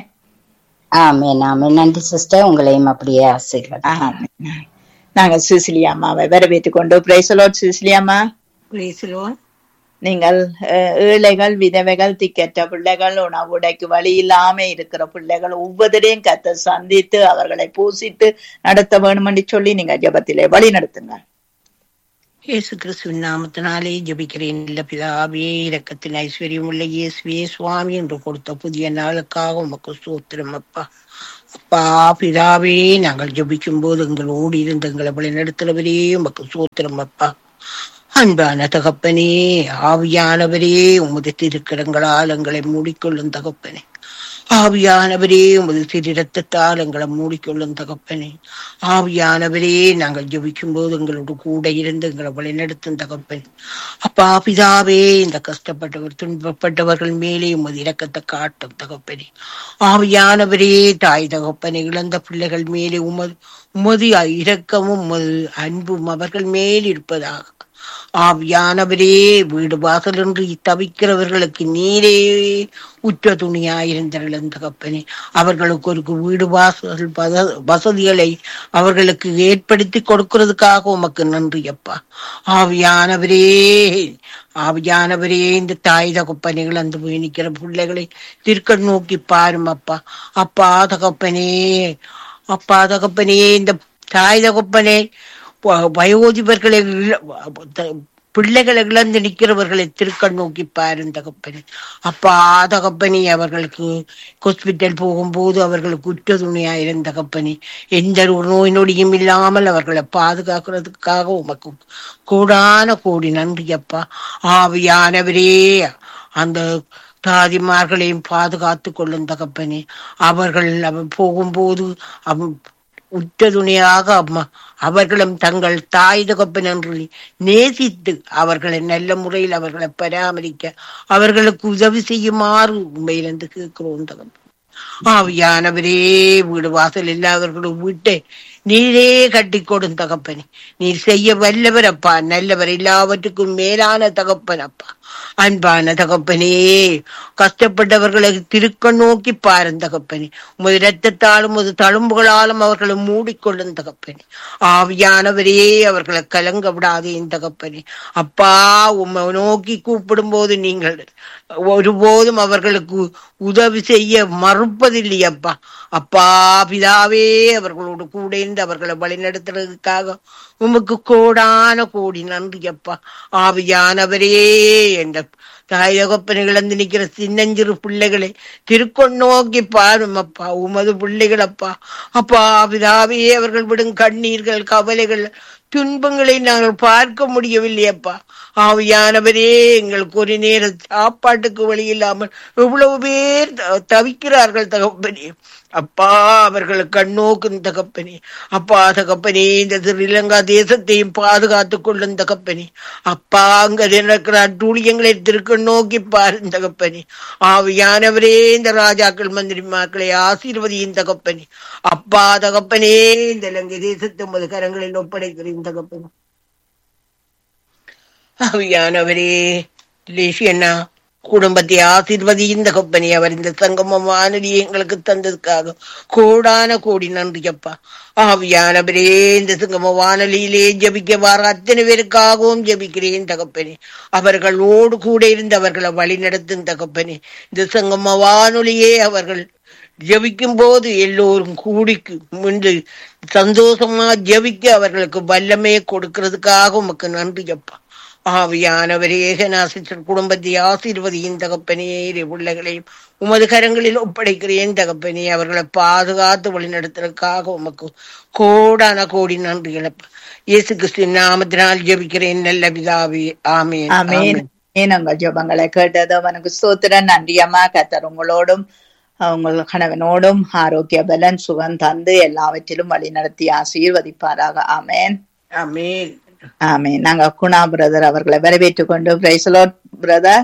ஆமென் ஆமென் நன்றி சிஸ்டர் உங்களையும் அப்படியே ஆசீர்வாதம் ஆமென் நாங்க சிசிலி அம்மாவை வரவேற்றுக் கொண்டு பிரைசலோட் சிசிலி அம்மா Praise the Lord. நீங்கள் அஹ், ஏழைகள் விதவைகள் திக்கற்ற பிள்ளைகள் உணவுடைக்கு வழி இல்லாம இருக்கிற பிள்ளைகள் ஒவ்வொருவரையும் கத்த சந்தித்து அவர்களை பூசித்து நடத்த வேணுமென்று சொல்லி நீங்க ஜெபத்திலே வழி நடத்துங்க இயேசு கிறிஸ்துவின் நாமத்தினாலே ஜெபிக்கிறேன் இல்ல பிதாவே இரக்கத்தின் ஐஸ்வர்யமுள்ள இயேசுவே சுவாமி என்று கொடுத்த புதிய நாளுக்காக உமக்கு சூத்திரம் அப்பா அப்பா பிதாவே நாங்கள் ஜெபிக்கும் போது எங்களோடு இருந்து எங்களை வழி நடத்துறவரே உமக்கு சூத்திரம் அப்பா அன்பான தகப்பனே ஆவியானவரே உமது திருக்கரங்களால் எங்களை மூடிக்கொள்ளும் தகப்பனே ஆவியானவரே உமது திரு ரத்தத்தால் எங்களை மூடிக்கொள்ளும் தகப்பனே ஆவியானவரே நாங்கள் ஜெபிக்கும் போது எங்களோட கூட இருந்து எங்களை வழிநடத்தும் தகப்பன் அப்பா பிதாவே இந்த கஷ்டப்பட்டவர் துன்பப்பட்டவர்கள் மேலே உமது இரக்கத்தை காட்டும் தகப்பனே ஆவியானவரே தாய் தகப்பனை இழந்த பிள்ளைகள் மேலே உமது உமது இரக்கமும் உமது அன்பும் அவர்கள் மேல் இருப்பதாக ஆவியானவரே வீடு வாசலின்றி தவிக்கிறவர்களுக்கு நீரே உற்ற துணியாயிருந்தருளும் தகப்பனே அவர்களுக்கு ஒரு வீடு வாசல் வச- வசதிகளை அவர்களுக்கு ஏற்படுத்தி கொடுக்கிறதுக்காக உமக்கு நன்றி அப்பா ஆவியானவரே ஆவியானவரே இந்த தாய் தகப்பனை இழந்து போய் நிற்கிற பிள்ளைகளை திருக்க நோக்கி பாரும் அப்பா அப்பா தகப்பனே அப்பா தகப்பனே இந்த தாய் தகப்பனே வ- வயோதிபர்களை இழ- த- பிள்ளைகளை இழந்து நிற்கிறவர்களை திருக்கண் நோக்கி பாரும் தகப்பனே அப்பா தகப்பனே அவர்களுக்கு ஹாஸ்பிட்டல் போகும்போது அவர்களுக்கு உற்ற துணையாயிரும் தகப்பனே எந்த ஒரு நோய் நொடியும் இல்லாமல் அவர்களை பாதுகாக்கிறதுக்காக உமக்கு கூடான கோடி நன்றி அப்பா ஆவியானவரே அந்த தாதிமார்களையும் பாதுகாத்து கொள்ளும் தகப்பனே அவர்கள் அவ- போகும்போது அவ உற்ற துணையாக அம்மா அவர்களும் தங்கள் தாய் தகப்பன் என்று நேசித்து அவர்களை நல்ல முறையில் அவர்களை பராமரிக்க அவர்களுக்கு உதவி செய்யுமாறு உண்மையிலிருந்து கேட்கிறோம் தகப்பன் ஆவியானவரே வீடு வாசல் இல்லாதவர்களும் வீட்டை நீரே கட்டி கொடும் தகப்பனே நீர் செய்ய வல்லவர் அப்பா நல்லவர் எல்லாவற்றுக்கும் மேலான தகப்பன் அப்பா அன்பான தகப்பனே கஷ்டப்பட்டவர்களை திருக்க நோக்கி பாரும் தகப்பனே உமது இரத்தத்தாலும் உமது தழும்புகளாலும் அவர்களை மூடிக்கொள்ளும் தகப்பனே ஆவியானவரே அவர்களை கலங்க விடாதே தகப்பனே அப்பா உம்மை நோக்கி கூப்பிடும் போது நீங்கள் ஒருபோதும் அவர்களுக்கு உதவி செய்ய மறுப்பதில்லையப்பா அப்பா பிதாவே அவர்களோடு கூட இருந்து அவர்களை வழிநடத்துறதுக்காக உமக்கு கோடான கோடி நன்றி அப்பா ஆவியானவரே என்ற தாய் தகப்பனை இழந்து நிற்கிற சின்னஞ்சிறு பிள்ளைகளை திருக்கொண் நோக்கி பாரும் அப்பா உமது பிள்ளைகள் அப்பா அப்பா பிதாவே அவர்கள் விடும் கண்ணீர்கள் கவலைகள் துன்பங்களை நாங்கள் பார்க்க முடியவில்லை அப்பா ஆவியானவரே எங்களுக்கு ஒரு நேரம் சாப்பாட்டுக்கு வழி இல்லாமல் எவ்வளவு பேர் த- தவிக்கிறார்கள் தகப்பனே அப்பா அவர்களை கண்ணோக்கும் தகப்பனே அப்பா தகப்பனே இந்த ஸ்ரீலங்கா தேசத்தையும் பாதுகாத்துக் கொள்ளும் தகப்பனே அப்பா அங்க நடக்கிற அட்டூழியங்களை திருக்க நோக்கி பாரும் தகப்பனே ஆவியானவரே இந்த ராஜாக்கள் மந்திரிமாக்களை ஆசீர்வதியும் தகப்பனே அப்பா தகப்பனே இந்த இலங்கை தேசத்தை உமது கரங்களில் ஒப்படைக்கிறேன் தகப்பனே ஆவியானவரே லேசியண்ணா குடும்பத்தை ஆசீர்வதியும் தகப்பனே அவர் இந்த சங்கம வானொலி எங்களுக்கு தந்ததுக்காக கோடான கோடி நன்றி அப்பா ஆவியானவரே இந்த சங்கம வானொலியிலே ஜபிக்க வார அத்தனை பேருக்காகவும் ஜபிக்கிறேன் தகப்பனே அவர்களோடு கூட இருந்து அவர்களை வழி நடத்தும் தகப்பனே இந்த சங்கம வானொலியே அவர்கள் ஜெபிக்கும் போது எல்லோரும் கூடிக்கு முன்று சந்தோஷமா ஜெபிக்க அவர்களுக்கு வல்லமையை கொடுக்கிறதுக்காக உமக்கு நன்றி அப்பா ஆவியானவரே ஏகநாசித்தர் குடும்பத்தை ஆசீர்வதியின் தகப்பனே இரு பிள்ளைகளையும் உமது கரங்களில் ஒப்படைக்கிறேன் தகப்பனே அவர்களை பாதுகாத்து வழிநடத்துறதுக்காக உமக்கு கோடான கோடி நன்றிகளை இயேசு கிறிஸ்துவின் நாமத்தினால் ஜெபிக்கிறேன் நல்ல பிதாவே ஆமேன் ஆமேன் ஆமேன் உங்கள் ஜெபங்களை கேட்டது அவனுக்கு ஸ்தோத்திரம் நன்றியம்மா கத்தர் உங்களோடும் உங்கள் கணவனோடும் ஆரோக்கிய பலன் சுகம் தந்து எல்லாவற்றிலும் வழி நடத்தி ஆசீர்வதிப்பாராக ஆமேன் ஆமேன் ஆமேன் நாங்க குணா பிரதர் அவர்களை வரவேற்றுக் கொண்டு praise the Lord brother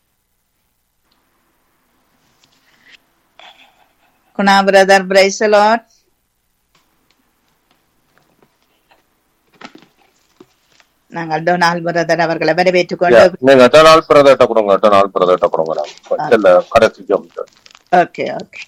Guna brother praise the Lord நாங்கள் டொனால் பிரதர் அவர்களை வரவேற்றுக் கொண்டு நீங்க டொனால் பிரதர்ட்ட கொடுங்க டொனால் பிரதர்ட்ட கொடுங்க நான் இல்ல கடைசி ஜம் ஓகே ஓகே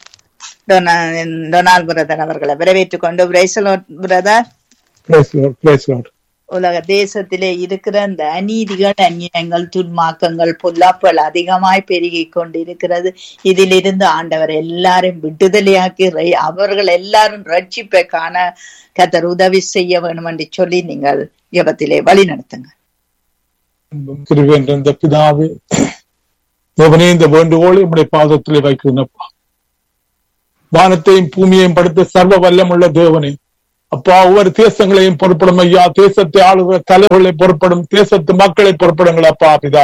டொனால் பிரதர் அவர்களை வரவேற்றுக் கொண்டு praise the Lord brother Praise Lord, praise Lord. உலக தேசத்திலே இருக்கிற இந்த அநீதிகள் அந்நியங்கள் துன்மாக்கங்கள் பொல்லாப்புகள் அதிகமாய் பெருகி கொண்டிருக்கிறது இதிலிருந்து ஆண்டவர் எல்லாரும் விடுதலையாக்கி ரை- அவர்கள் எல்லாரும் ரட்சிப்பை காண கத்தர் உதவி செய்ய வேண்டும் என்று சொல்லி நீங்கள் ஜெபத்திலே வழி நடத்துங்க அன்பும் கிருபையும் நிறைந்த பிதாவே தேவனே இந்த வேண்டுகோளை உம்முடைய பாதத்திலே வைக்கிறேனப்பா வானத்தையும் பூமியையும் படுத்த சர்வ வல்லமுள்ள தேவனே அப்பா ஒவ்வொரு தேசங்களையும் பொறுப்படும் ஐயா தேசத்தை ஆளுகிற தலைவர்களை பொறுப்படும் தேசத்து மக்களை பொறுப்படுங்கள் அப்பா பிதா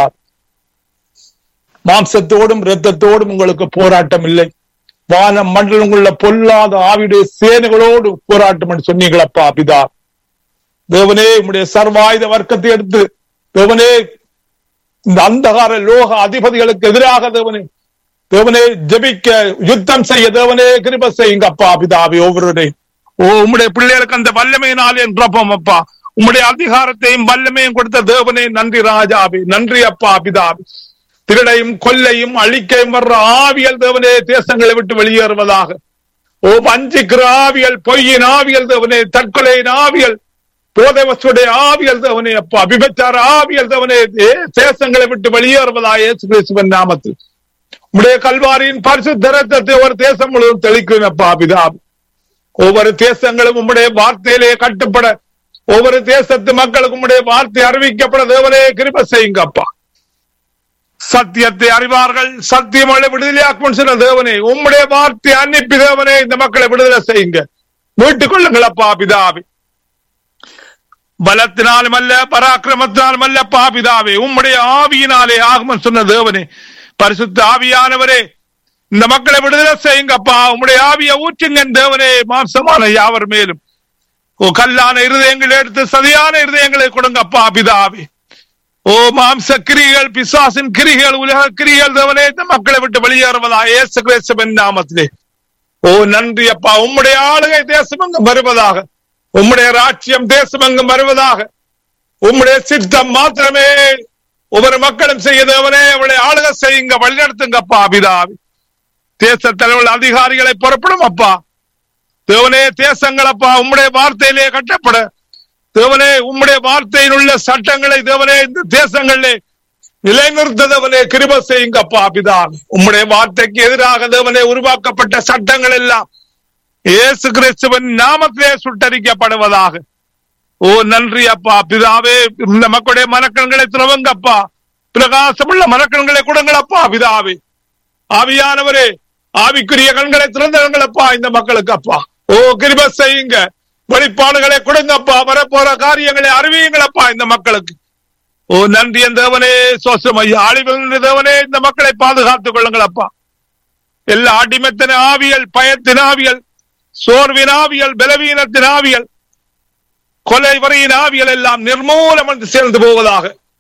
மாம்சத்தோடும் இரத்தத்தோடும் உங்களுக்கு போராட்டம் இல்லை வான மண்டலம் உள்ள பொல்லாத ஆவியுடைய சேனைகளோடு போராட்டம் என்று சொன்னீங்களப்பா பிதா தேவனே உம்முடைய சர்வாயுத வர்க்கத்தை எடுத்து தேவனே இந்த அந்தகார லோக அதிபதிகளுக்கு எதிராக தேவனே தேவனே ஜெபிக்க யுத்தம் செய்ய தேவனே கிருப செய்யுங்க அப்பா பிதாவே ஒவ்வொருவரையும் ஓ உம்முடைய பிள்ளைகளுக்கு அந்த வல்லமையினால் என்றப்போம் அப்பா உம்முடைய அதிகாரத்தையும் வல்லமையும் கொடுத்த தேவனே நன்றி ராஜாவே நன்றி அப்பா பிதாவே திருடையும் கொல்லையும் அழிக்கையும் வர்ற ஆவியல் தேவனே தேசங்களை விட்டு வெளியேறுவதாக ஓ வஞ்சிக்கிற ஆவியல் பொய்யின் ஆவியல் தேவனே தற்கொலையின் ஆவியல் போதவசுடைய ஆவியல் தேவனே அப்பா விபச்சார ஆவியல் தேவனே தே- தேசங்களை விட்டு வெளியேறுவதாக இயேசு கிறிஸ்துவின் நாமத்தில் உம்முடைய கல்வாரியின் பரிசுத்த ரத்தத்தை ஒரு தேசம் முழுவதும் தெளிக்கும் அப்பா பிதா ஒவ்வொரு தேசங்களும் உம்முடைய வார்த்தையிலே கட்டுப்பட ஒவ்வொரு தேசத்து மக்களுக்கு உம்முடைய வார்த்தை அறிவிக்கப்பட தேவனே கிருப செய்யுங்க அப்பா சத்தியத்தை அறிவார்கள் சத்தியமலை விடுதலையாக்கும் சொன்ன தேவனே உம்முடைய வார்த்தை அனுப்பி தேவனே இந்த மக்களை விடுதலை செய்யுங்க மீட்டுக் கொள்ளுங்கள் அப்பா பிதாவே பலத்தினாலும் அல்ல பராக்கிரமத்தினாலும் அல்ல பாபிதாவே உம்முடைய ஆவியினாலே ஆகமன் சொன்ன தேவனே பரிசுத்த ஆவியானவரே இந்த மக்களை விடுதலை செய்யுங்கப்பா உம்முடைய ஆவியை ஊற்றுங்க தேவனே மாம்சமான யாவர் மேலும் ஓ கல்லான இருதயங்களை எடுத்து சதியான இருதயங்களை கொடுங்கப்பா பிதாவே ஓ மாம்ச கிரிகள் பிசாசின் கிரிகள் உலக கிரிகள் தேவனே இந்த மக்களை விட்டு வெளியேறுவதா இயேசு கிறிஸ்துவின் நாமத்திலே ஓ நன்றி அப்பா உம்முடைய ஆளுகை தேசமெங்கும் வருவதாக உம்முடைய ராட்சியம் தேசமெங்கும் வருவதாக உம்முடைய சித்தம் மாத்திரமே ஒவ்வொரு மக்களும் செய்ய தேவனே அவளை ஆளுகை செய்யுங்க வழிநடத்துங்கப்பா பிதாவி தேச தலைவர் அதிகாரிகளை புறப்படும் அப்பா தேவனே தேசங்களப்பா உம்முடைய வார்த்தையிலே கட்டப்பட தேவனே உம்முடைய வார்த்தையில் உள்ள சட்டங்களை தேவனே இந்த தேசங்களிலே நிலைநிறுத்த தேவனே கிருப செய்யுங்கப்பா பிதாவே உம்முடைய வார்த்தைக்கு எதிராக தேவனே உருவாக்கப்பட்ட சட்டங்கள் எல்லாம் இயேசு கிறிஸ்துவின் நாமத்திலே சுட்டரிக்கப்படுவதாக ஓ நன்றி அப்பா பிதாவே இந்த மக்களுடைய மனக்கண்களை திறவுங்கப்பா பிரகாசமுள்ள மனக்கண்களை கொடுங்களப்பா பிதாவே ஆவியானவரே ஆவிக்குரிய கண்களை திறந்தவங்களப்பா இந்த மக்களுக்கு அப்பா ஓ கிருப செய்யுங்க வெளிப்பாடுகளை கொடுங்கப்பா வரப்போற காரியங்களை அறிவியுங்களப்பா இந்த மக்களுக்கு ஓ நன்றி என் தேவனே சோசம் ஐயா அழிவு தேவனே இந்த மக்களை பாதுகாத்துக் கொள்ளுங்களப்பா எல்லா அடிமத்தின ஆவியல் பயத்தின் ஆவியல் சோர்வின் ஆவியல் பலவீனத்தின் ஆவியல் கொலை வரையின் ஆவியல் எல்லாம் நிர்மூலம் என்று சேர்ந்து போவதாக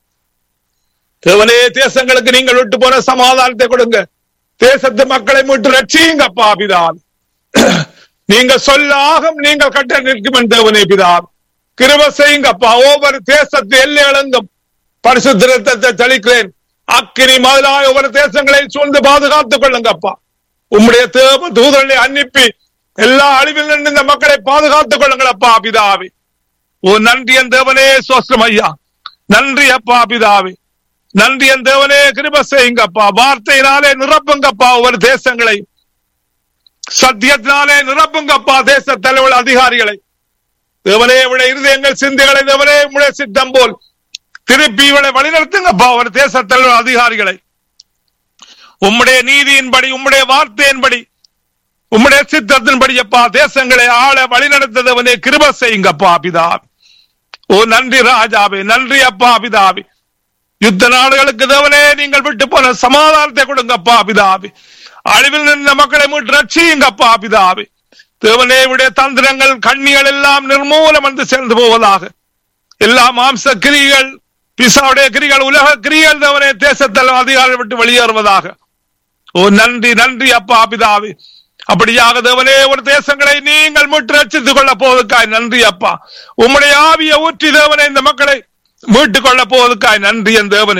தேவனே தேசங்களுக்கு நீங்கள் விட்டு போன சமாதானத்தை கொடுங்க தேசத்து மக்களை மீட்டு ரட்சியுங்கப்பா பிதான் நீங்க சொல்ல ஆகும் நீங்கள் கட்ட நிற்கும் தேவனே பிதான் கிருப செய்யுங்கப்பா ஒவ்வொரு தேசத்து எல்லைகளெங்கும் பரிசுத்த ரத்தத்தை தெளிக்கிறேன் அக்கினி முதலாக ஒவ்வொரு தேசங்களை சூழ்ந்து பாதுகாத்துக் கொள்ளுங்கப்பா உம்முடைய தேவ தூதர்களை அனுப்பி எல்லா அழிவில் நின்று இந்த மக்களை பாதுகாத்துக் கொள்ளுங்களப்பா பிதாவே ஓ நன்றி என் தேவனே சோஸ்ரம் ஐயா நன்றி அப்பா பிதாவே நன்றி என் தேவனே கிருப செய்யுங்கப்பா வார்த்தையினாலே நிரப்புங்கப்பா ஒவ்வொரு தேசங்களை சத்தியத்தினாலே நிரப்புங்கப்பா தேச தலைவர் அதிகாரிகளை தேவனே உடைய இருதயங்கள் சிந்தைகளை தேவனே உடைய சித்தம் போல் திருப்பி இவளை வழிநடத்துங்கப்பா ஒரு தேசத்தில் அதிகாரிகளை உம்முடைய நீதியின்படி உம்முடைய வார்த்தையின்படி உம்முடைய சித்தத்தின்படி அப்பா தேசங்களை ஆள வழிநடத்ததவனே கிருப செய்யுங்கப்பா பிதாவே ஓ நன்றி ராஜாவே நன்றி அப்பா பிதாவே யுத்த நாடுகளுக்கு தேவனே நீங்கள் விட்டு போன சமாதானத்தை கொடுங்கப்பா பிதாவே அழிவில் நின்ற மக்களை மீட்டு ரட்சியுங்கப்பா பிதாவே தேவனே விடைய தந்திரங்கள் கண்ணிகள் எல்லாம் நிர்மூலம் வந்து சேர்ந்து போவதாக எல்லா மாம்ச கிரிகள் பிசாவுடைய கிரிகள் உலக கிரிகள் தேவனே தேசத்தில் அதிகாரம் விட்டு வெளியேறுவதாக ஓ நன்றி நன்றி அப்பா பிதாவே அப்படியாக தேவனே ஒரு தேசங்களை நீங்கள் மீட்டு ரட்சித்துக் கொள்ள போவதற்காய் நன்றி அப்பா உம்முடைய ஆவிய ஊற்றி தேவனே இந்த மக்களை மீட்டுக் கொள்ள போவதற்காய் நன்றி என் தேவனே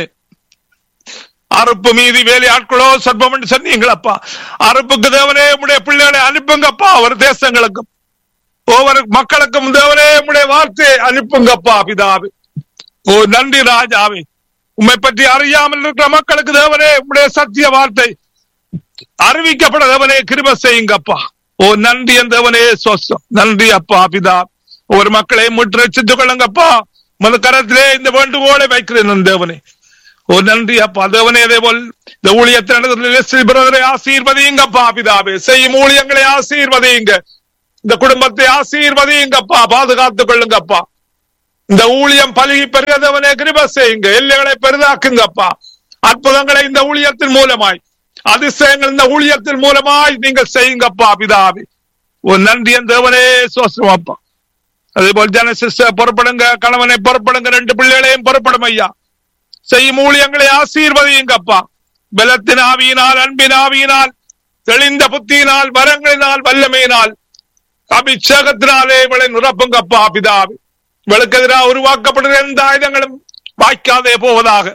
அறுப்பு மீதி வேலை ஆட்களோ சொற்பம் என்று சொன்னீங்களப்பா அறுப்புக்கு தேவனே உம்முடைய பிள்ளைகளை அனுப்புங்கப்பா ஒரு தேசங்களுக்கும் ஒவ்வொரு மக்களுக்கும் தேவனே உம்முடைய வார்த்தையை அனுப்புங்கப்பா பிதாவே ஓ நன்றி ராஜாவே உம்மை பற்றி அறியாமல் இருக்கிற மக்களுக்கு தேவனே உம்முடைய சத்திய வார்த்தை அறிவிக்கப்பட தேவனே கிருப செய்யுங்கப்பா ஓ நன்றி என் தேவனே சொஸ்தம் நன்றி அப்பா பிதா ஒரு மக்களை முற்று ரசித்துக் கொள்ளுங்கப்பா மது கரத்திலே இந்த வேண்டுகோளை வைக்கிறேன் என் தேவனே ஓ நன்றி அப்பா தேவனே அதே போல் இந்த ஊழியத்தை நடத்துகிற பிரதரை ஆசீர்வதியுங்கப்பா பிதாவே செய்யும் ஊழியங்களை ஆசீர்வதியுங்க இந்த குடும்பத்தை ஆசீர்வதியுங்கப்பா பாதுகாத்துக் கொள்ளுங்கப்பா இந்த ஊழியம் பழகி பெருகதவனே கிருப செய்யுங்க எல்லைகளை பெரிதாக்குங்கப்பா அற்புதங்களை இந்த ஊழியத்தின் மூலமாய் அதிசயங்கள் இந்த ஊழியத்தின் மூலமாய் நீங்கள் செய்யுங்கப்பா பிதாவி ஒரு நன்றி என் தேவனே சோசம் அப்பா அதே போல் ஜனசிஸ்ட புறப்படுங்க கணவனை புறப்படுங்க ரெண்டு பிள்ளைகளையும் புறப்படும் ஐயா செய்யும் ஊழியங்களை ஆசீர்வதியுங்கப்பா பலத்தின் ஆவியினால் அன்பின் ஆவியினால் தெளிந்த புத்தியினால் வரங்களினால் வல்லமையினால் அபிஷேகத்தினாலே இவளை நிரப்புங்கப்பா பிதாவி இவளுக்கு எதிராக உருவாக்கப்படுகிற எந்த ஆயுதங்களும் வாய்க்காதே போவதாக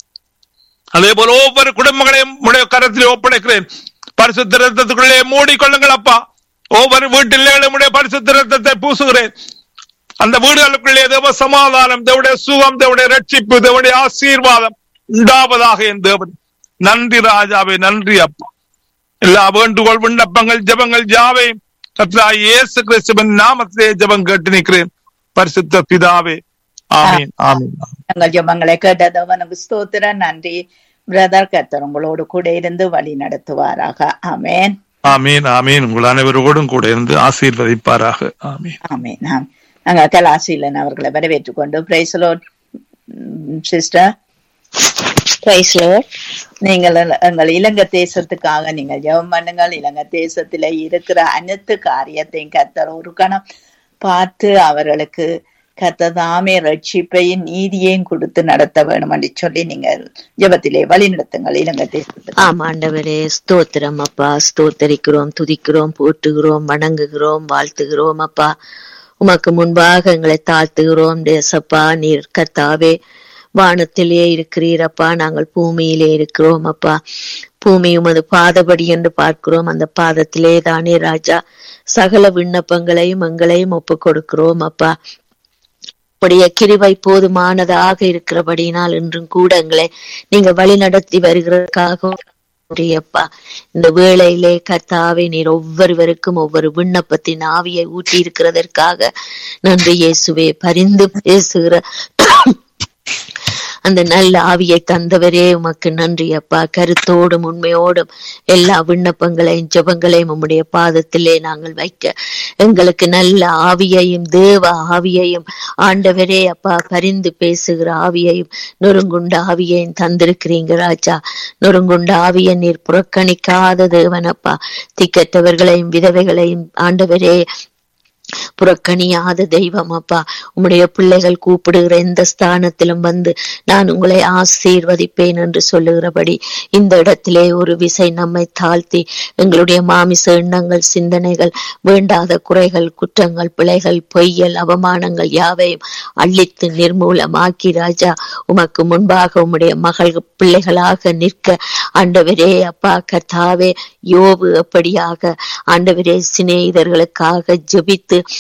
அதே போல ஒவ்வொரு குடும்பங்களையும் உடைய கரத்தில் ஒப்படைக்கிறேன் பரிசுத்த ரத்தத்துக்குள்ளே மூடிக்கொள்ளுங்கள் அப்பா ஒவ்வொரு வீட்டிலே உடைய பரிசுத்த ரத்தத்தை பூசுகிறேன் அந்த வீடுகளுக்குள்ளே தேவ சமாதானம் தேவடைய சுகம் தேவடைய ரட்சிப்பு தேவடைய ஆசீர்வாதம் உண்டாவதாக என் தேவன் நன்றி ராஜாவே நன்றி அப்பா எல்லா வேண்டுகோள் விண்ணப்பங்கள் ஜபங்கள் ஜாவை கத்ரா இயேசு கிறிஸ்துவின் நாமத்திலே ஜபம் கேட்டு நிற்கிறேன் பரிசுத்த பிதாவே ஆமீன் ஆமீன் எங்கள் ஜெபங்களை கேட்டதவனுக்கு ஸ்தோத்திரம் நன்றி பிரதர் கத்தர் உங்களோடு கூட இருந்து வழி நடத்துவாராக ஆமேன் ஆமீன் ஆமீன் உங்கள் அனைவரோடும் கூட இருந்து ஆசீர்வதிப்பாராக ஆமீன் ஆமேன் ஆம். நாங்க கலாசீலன் அவர்களை வரவேற்றுக் கொண்டு பிரைசலோ சிஸ்டர் Praise Lord. நீங்கள் எங்கள் இலங்கை தேசத்துக்காக நீங்கள் ஜெபம் பண்ணுங்கள் இலங்கை தேசத்துல இருக்கிற அனைத்து காரியத்தையும் கத்தர் ஒரு கணம் பார்த்து அவர்களுக்கு கத்ததாமே ரட்சிப்பையும் நீதியையும் கொடுத்து நடத்த வேணும் என்று சொல்லி நீங்கள் ஜெபத்திலே வழி நடத்துங்கள் இலங்கை தேசத்துக்கு ஆம் ஆண்டவரே ஸ்தோத்திரம் அப்பா ஸ்தோத்தரிக்கிறோம் துதிக்கிறோம் போற்றுகிறோம் வணங்குகிறோம் வாழ்த்துகிறோம் அப்பா உமக்கு முன்பாக எங்களை தாழ்த்துகிறோம் தேசப்பா நீர் கர்த்தாவே வானத்திலே இருக்கிறீரப்பா நாங்கள் பூமியிலே இருக்கிறோம் அப்பா பூமி உமது பாதபடி என்று பார்க்கிறோம் அந்த பாதத்திலே தானே ராஜா சகல விண்ணப்பங்களையும் எங்களையும் ஒப்பு கொடுக்கிறோம் அப்பா உடைய கிருபை போதுமானதாக இருக்கிறபடியினால் இன்றும் கூட எங்களை நீங்க வழி நடத்தி வருகிறதுக்காக அப்பா இந்த வேளையிலே கர்த்தாவே நீர் ஒவ்வொருவருக்கும் ஒவ்வொரு விண்ணப்பத்தின் ஆவியை ஊட்டி இருக்கிறதற்காக நன்றி இயேசுவே பரிந்து பேசுகிற அந்த நல்ல ஆவியை தந்தவரே உமக்கு நன்றி அப்பா கருத்தோடும் உண்மையோடும் எல்லா விண்ணப்பங்களையும் ஜெபங்களையும் உம்முடைய பாதத்திலே நாங்கள் வைக்க எங்களுக்கு நல்ல ஆவியையும் தேவ ஆவியையும் ஆண்டவரே அப்பா பரிந்து பேசுகிற ஆவியையும் நொறுங்குண்ட ஆவியையும் தந்திருக்கிறீங்க ராஜா நொறுங்குண்ட ஆவியை நீர் புறக்கணிக்காத தேவனப்பா திக்கற்றவர்களையும் விதவைகளையும் ஆண்டவரே புறக்கணியாத தெய்வம் அப்பா உம்முடைய பிள்ளைகள் கூப்பிடுகிற எந்த ஸ்தானத்திலும் வந்து நான் உங்களை ஆசீர்வதிப்பேன் என்று சொல்லுகிறபடி இந்த இடத்திலே ஒரு விசை நம்மை தாழ்த்தி எங்களுடைய மாமிச எண்ணங்கள் சிந்தனைகள் வேண்டாத குறைகள் குற்றங்கள் பிழைகள் பொய்யல் அவமானங்கள் யாவையும் அள்ளித்து நிர்மூலமாக்கி ராஜா உமக்கு முன்பாக உம்முடைய மகள் பிள்ளைகளாக நிற்க ஆண்டவரே அப்பா கர்த்தாவே யோபு அப்படியாக ஆண்டவரே சிநேகிதர்களுக்காக ஜெபித்து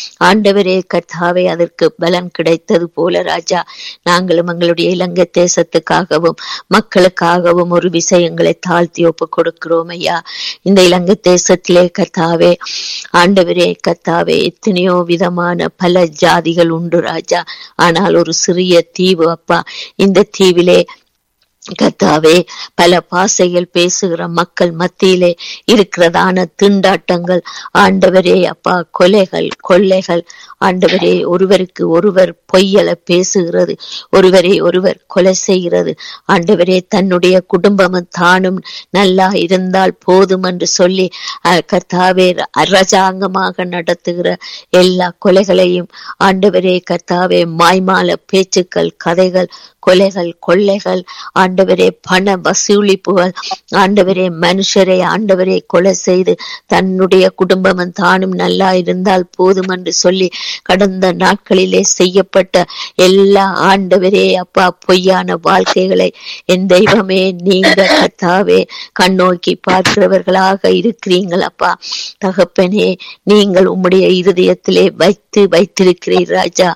ஆண்டவரே கர்த்தாவே அதற்கு பலன் கிடைத்தது போல ராஜா நாங்களும் எங்களுடைய இலங்கை தேசத்துக்காகவும் மக்களுக்காகவும் ஒரு விஷயங்களை தாழ்த்தி ஒப்பு கொடுக்கிறோம் ஐயா இந்த இலங்கை தேசத்திலே கர்த்தாவே ஆண்டவரே கர்த்தாவே எத்தனையோ விதமான பல ஜாதிகள் உண்டு ராஜா ஆனால் ஒரு சிறிய தீவு அப்பா இந்த தீவிலே கர்த்தாவே பல பாசைகள் பேசுகிற மக்கள் மத்தியிலே இருக்கிறதான திண்டாட்டங்கள் ஆண்டவரே அப்பா கொலைகள் கொள்ளைகள் ஆண்டவரே ஒருவருக்கு ஒருவர் பொய்யல பேசுகிறது ஒருவரை ஒருவர் கொலை செய்கிறது ஆண்டவரே தன்னுடைய குடும்பமும் தானும் நல்லா இருந்தால் போதும் என்று சொல்லி அஹ், கர்த்தாவே அரசாங்கமாக நடத்துகிற எல்லா கொலைகளையும் ஆண்டவரே கர்த்தாவே மாய்மால பேச்சுக்கள் கதைகள் கொலைகள் கொள்ளைகள் ஆண்டவரே பண வசூலிப்புகள் ஆண்டவரே மனுஷரை ஆண்டவரே கொலை செய்து தன்னுடைய குடும்பமும் தானும் நல்லா இருந்தால் போதும் என்று சொல்லி கடந்த நாட்களிலே செய்யப்பட்ட எல்லா ஆண்டவரே அப்பா பொய்யான வாழ்க்கைகளை என் தெய்வமே நீங்க கத்தாவே கண்ணோக்கி பார்க்கிறவர்களாக இருக்கிறீங்கள் அப்பா தகப்பனே நீங்கள் உம்முடைய இருதயத்திலே வைத்து வைத்திருக்கிறீர் ராஜா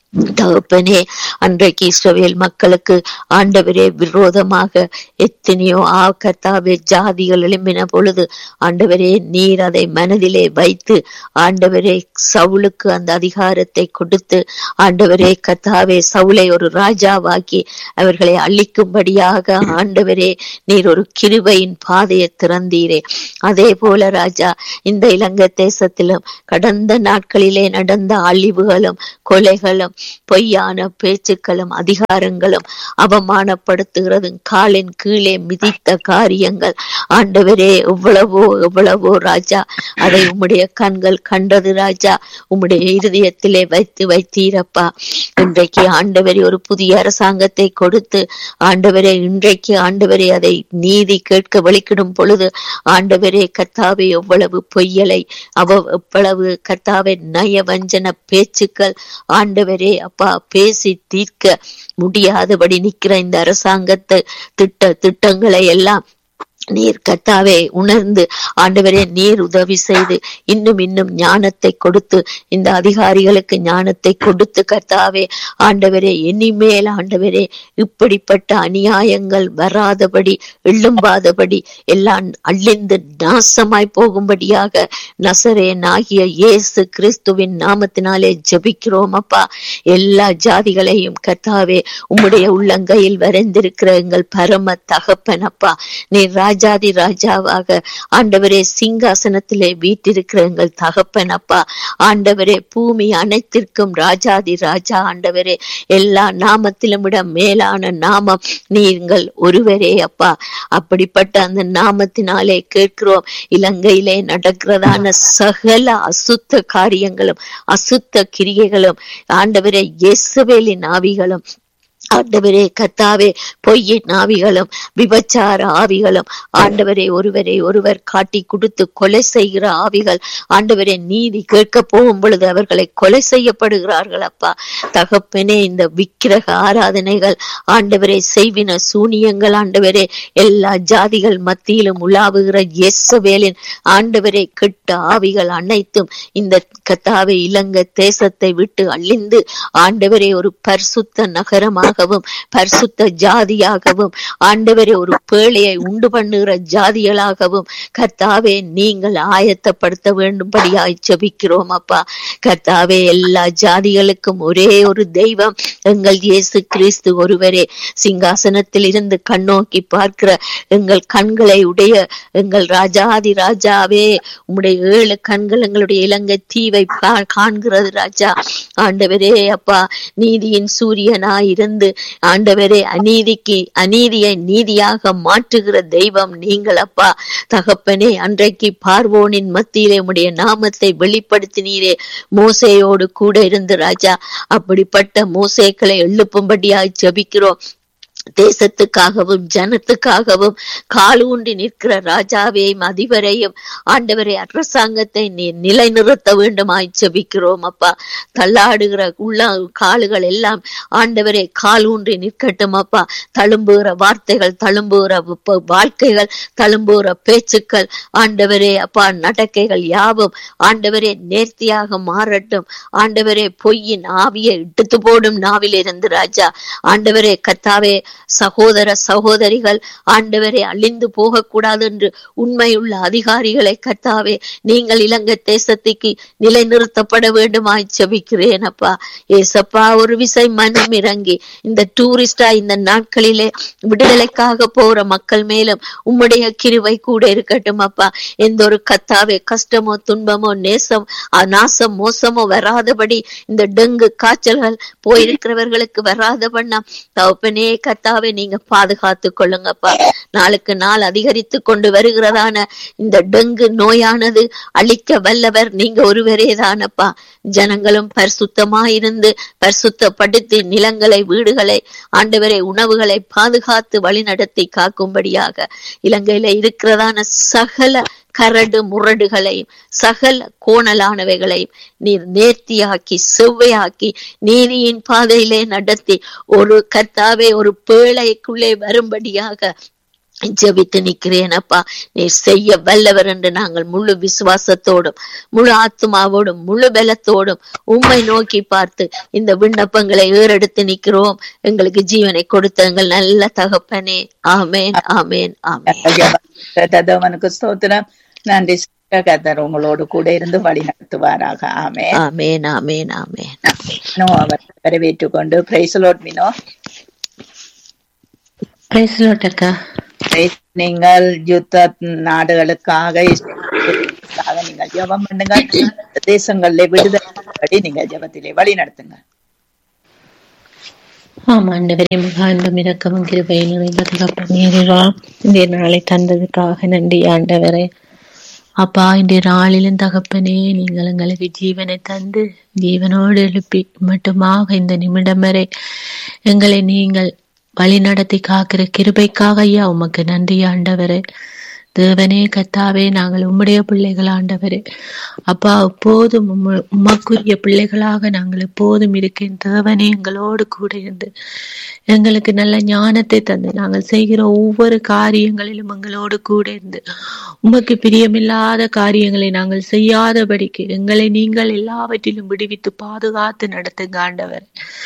தகப்பனே அன்றைக்கு இஸ்ரவேல் மக்களுக்கு ஆண்டவரே விரோதமாக எத்தனையோ ஆ கர்த்தாவே ஜாதிகள் எழும்பின பொழுது ஆண்டவரே நீர் அதை மனதிலே வைத்து ஆண்டவரே சவுலுக்கு அந்த அதிகாரத்தை கொடுத்து ஆண்டவரே கர்த்தாவே சவுலை ஒரு ராஜாவாக்கி அவர்களை அழிக்கும்படியாக ஆண்டவரே நீர் ஒரு கிருபையின் பாதையை திறந்தீரே அதே போல ராஜா இந்த இலங்கை தேசத்திலும் கடந்த நாட்களிலே நடந்த அழிவுகளும் கொலைகளும் பொய்யான பேச்சுக்களும் அதிகாரங்களும் அவமானப்படுத்துகிறதும் காலின் கீழே மிதித்த காரியங்கள் ஆண்டவரே எவ்வளவோ எவ்வளவோ ராஜா அதை உம்முடைய கண்கள் கண்டது ராஜா உம்முடைய இருதயத்திலே வைத்து வைத்தீரப்பா இன்றைக்கு ஆண்டவரே ஒரு புதிய அரசாங்கத்தை கொடுத்து ஆண்டவரே இன்றைக்கு ஆண்டவரே அதை நீதி கேட்க வலிக்கிடும் பொழுது ஆண்டவரே கர்த்தாவே எவ்வளவு பொய்யலை அவ எவ்வளவு கர்த்தாவே நயவஞ்சன பேச்சுக்கள் ஆண்டவரே அப்பா பேசி தீர்க்க முடியாதபடி நிக்கிற இந்த அரசாங்கத்தை திட்ட திட்டங்களை எல்லாம் நீர் கத்தாவே உணர்ந்து ஆண்டவரே நீர் உதவி செய்து இன்னும் இன்னும் ஞானத்தை கொடுத்து இந்த அதிகாரிகளுக்கு ஞானத்தை கொடுத்து கர்த்தாவே ஆண்டவரே இனிமேல் ஆண்டவரே இப்படிப்பட்ட அநியாயங்கள் வராதபடி எழும்பாதபடி எல்லாம் அழிந்து நாசமாய் போகும்படியாக நசரேன் ஆகிய இயேசு கிறிஸ்துவின் நாமத்தினாலே ஜெபிக்கிறோம் அப்பா எல்லா ஜாதிகளையும் கர்த்தாவே உம்முடைய உள்ளங்கையில் வரைந்திருக்கிற எங்கள் பரம தகப்பன் அப்பா நீர் ராஜாதி ராஜாவாக ஆண்டவரே சிங்காசனத்திலே வீட்டிருக்கிற எங்கள் தகப்பன் அப்பா ஆண்டவரே பூமி அனைத்திற்கும் ராஜாதி ராஜா ஆண்டவரே எல்லா நாமத்திலும் விட மேலான நாமம் நீங்கள் ஒருவரே அப்பா அப்படிப்பட்ட அந்த நாமத்தினாலே கேட்கிறோம் இலங்கையிலே நடக்கிறதான சகல அசுத்த காரியங்களும் அசுத்த கிரியைகளும் ஆண்டவரே இயேசுவேலின் ஆவிகளும் ஆண்டவரே கத்தாவே பொய்யின் ஆவிகளும் விபச்சார ஆவிகளும் ஆண்டவரே ஒருவரை ஒருவர் காட்டி கொடுத்து கொலை செய்கிற ஆவிகள் ஆண்டவரே நீதி கேட்க போகும் பொழுது அவர்களை கொலை செய்யப்படுகிறார்கள் அப்பா தகப்பனே இந்த விக்கிரக ஆராதனைகள் ஆண்டவரே செய்வின சூனியங்கள் ஆண்டவரே எல்லா ஜாதிகள் மத்தியிலும் உலாவுகிற இயேசுவேலின் ஆண்டவரே கெட்ட ஆவிகள் அனைத்தும் இந்த கத்தாவே இலங்கை தேசத்தை விட்டு அழிந்து ஆண்டவரே ஒரு பரிசுத்த நகரமாகவும் பரிசுத்த ஜாதியாகவும் ஆண்டவரே ஒரு பேழையை உண்டு பண்ணுகிற ஜாதிகளாகவும் கர்த்தாவே நீங்கள் ஆயத்தப்படுத்த வேண்டும்படியாய் ஜெபிக்கிறோம் அப்பா கர்த்தாவே எல்லா ஜாதிகளுக்கும் ஒரே ஒரு தெய்வம் எங்கள் இயேசு கிறிஸ்து ஒருவரே சிங்காசனத்தில் இருந்து கண்ணோக்கி பார்க்கிற எங்கள் கண்களை உடைய எங்கள் ராஜாதி ராஜாவே உம்முடைய ஏழு கண்கள் எங்களுடைய இலங்கை தீவை கா- காண்கிறது ராஜா ஆண்டவரே அப்பா நீதியின் சூரியனாய் இருந்து ஆண்டவரே அநீதிக்கு அநீதியை நீதியாக மாற்றுகிற தெய்வம் நீங்கள் அப்பா தகப்பனே அன்றைக்கு பார்வோனின் மத்தியிலே உம்முடைய நாமத்தை வெளிப்படுத்தினீரே மோசேயோடு கூட இருந்து ராஜா அப்படிப்பட்ட மோசேக்களை எழுப்பும்படியாய் ஜெபிக்கிறோம் தேசத்துக்காகவும் ஜனத்துக்காகவும் கால் ஊன்றி நிற்கிற ராஜாவையும் அதிபரையும் ஆண்டவரை அரசாங்கத்தை நீர் நிலைநிறுத்த வேண்டுமாய் ஜெபிக்கிறோம் அப்பா தள்ளாடுகிற உள்ள காலுகள் எல்லாம் ஆண்டவரே கால் ஊன்றி நிற்கட்டும் அப்பா தழும்புகிற வார்த்தைகள் தழும்புகிற வ- வாழ்க்கைகள் தழும்புகிற பேச்சுக்கள் ஆண்டவரே அப்பா நடக்கைகள் யாவும் ஆண்டவரே நேர்த்தியாக மாறட்டும் ஆண்டவரே பொய்யின் ஆவியை எடுத்து போடும் நாவிலிருந்து ராஜா ஆண்டவரே கத்தாவே சகோதர சகோதரிகள் ஆண்டவரே அழிந்து போகக்கூடாது என்று உண்மையுள்ள அதிகாரிகளை கத்தாவே நீங்கள் இலங்கை தேசத்துக்கு நிலைநிறுத்தப்பட வேண்டுமாய் ஜெபிக்கிறேன் அப்பா ஏசப்பா ஒரு விசை மனம் இறங்கி இந்த டூரிஸ்டா இந்த நாட்களிலே விடுதலைக்காக போற மக்கள் மேலும் உம்முடைய கிருவை கூட இருக்கட்டும் அப்பா எந்த ஒரு கத்தாவே கஷ்டமோ துன்பமோ நேசம் அ, நாசம் மோசமோ வராதபடி இந்த டெங்கு காய்ச்சல்கள் போயிருக்கிறவர்களுக்கு வராத பண்ணா தகப்பனே கத்தாவே நீங்க பாதுகாத்து கொள்ளுங்கப்பா நாளுக்கு நாள் அதிகரித்து கொண்டு வருகிறதான இந்த டெங்கு நோயானது அழிக்க வல்லவர் நீங்க ஒருவரே தானப்பா ஜனங்களும் பரிசுத்தமாயிருந்து பரிசுத்தப்படுத்தி நிலங்களை வீடுகளை ஆண்டவரை உணவுகளை பாதுகாத்து வழிநடத்தி காக்கும்படியாக இலங்கையில இருக்கிறதான சகல கரடு முரடுகளையும் சகல கோணலானவைகளையும் நீர் நேர்த்தியாக்கி செவ்வையாக்கி நீதியின் பாதையிலே நடத்தி ஒரு கர்த்தாவே ஒரு பேழைக்குள்ளே வரும்படியாக ஜெபித்து நிற்கிறேன் அப்பா நீர் செய்ய வல்லவர் என்று நாங்கள் முழு விசுவாசத்தோடும் முழு ஆத்மாவோடும் முழு பலத்தோடும் உம்மை நோக்கி பார்த்து இந்த விண்ணப்பங்களை ஏறெடுத்து நிற்கிறோம் எங்களுக்கு ஜீவனை கொடுத்த எங்கள் நல்ல தகப்பனே ஆமேன் ஆமேன் ஆமேன் தேவனுக்கு ஸ்தோத்திரம் நன்றி கத்தர் உங்களோடு கூட இருந்து வழி நடத்துவாராக ஆமே ஆமேன் ஆமேன் ஆமேன் அவர் வரவேற்றுக் கொண்டு பிரைசலோட் மினோ பிரைஸ் லார்ட் அக்கா Praise நீங்கள் யுத்த நாடுகளுக்காக இஸ்ரேலுக்காக நீங்கள் ஜெபம் பண்ணுங்க தேசங்களிலே விடுதலை நீங்கள் ஜெபத்திலே வழி நடத்துங்க ஆமா ஆண்டவரே மகா அன்பும் இரக்கமும் கிருபை நிறைந்த தகப்பனேரா இந்த நாளை தந்ததுக்காக நன்றி ஆண்டவரே அப்பா இந்த நாளிலும் தகப்பனே நீங்கள் எங்களுக்கு ஜீவனை தந்து ஜீவனோடு எழுப்பி மட்டுமாக இந்த நிமிடம் வரை எங்களை நீங்கள் வழி நடத்தி காக்கிற கிருபைக்காக ஐயா உமக்கு நன்றி ஆண்டவரே தேவனே கத்தாவே நாங்கள் உம்முடைய பிள்ளைகள் ஆண்டவரே அப்பா எப்போதும் உம்ம- உமக்குரிய பிள்ளைகளாக நாங்கள் எப்போதும் இருக்கேன் தேவனே எங்களோடு கூட இருந்து எங்களுக்கு நல்ல ஞானத்தை தந்து நாங்கள் செய்கிற ஒவ்வொரு காரியங்களிலும் எங்களோடு கூட இருந்து உமக்கு பிரியமில்லாத காரியங்களை நாங்கள் செய்யாதபடிக்கு எங்களை நீங்கள் எல்லாவற்றிலும் விடுவித்து பாதுகாத்து நடத்துங்க ஆண்டவர்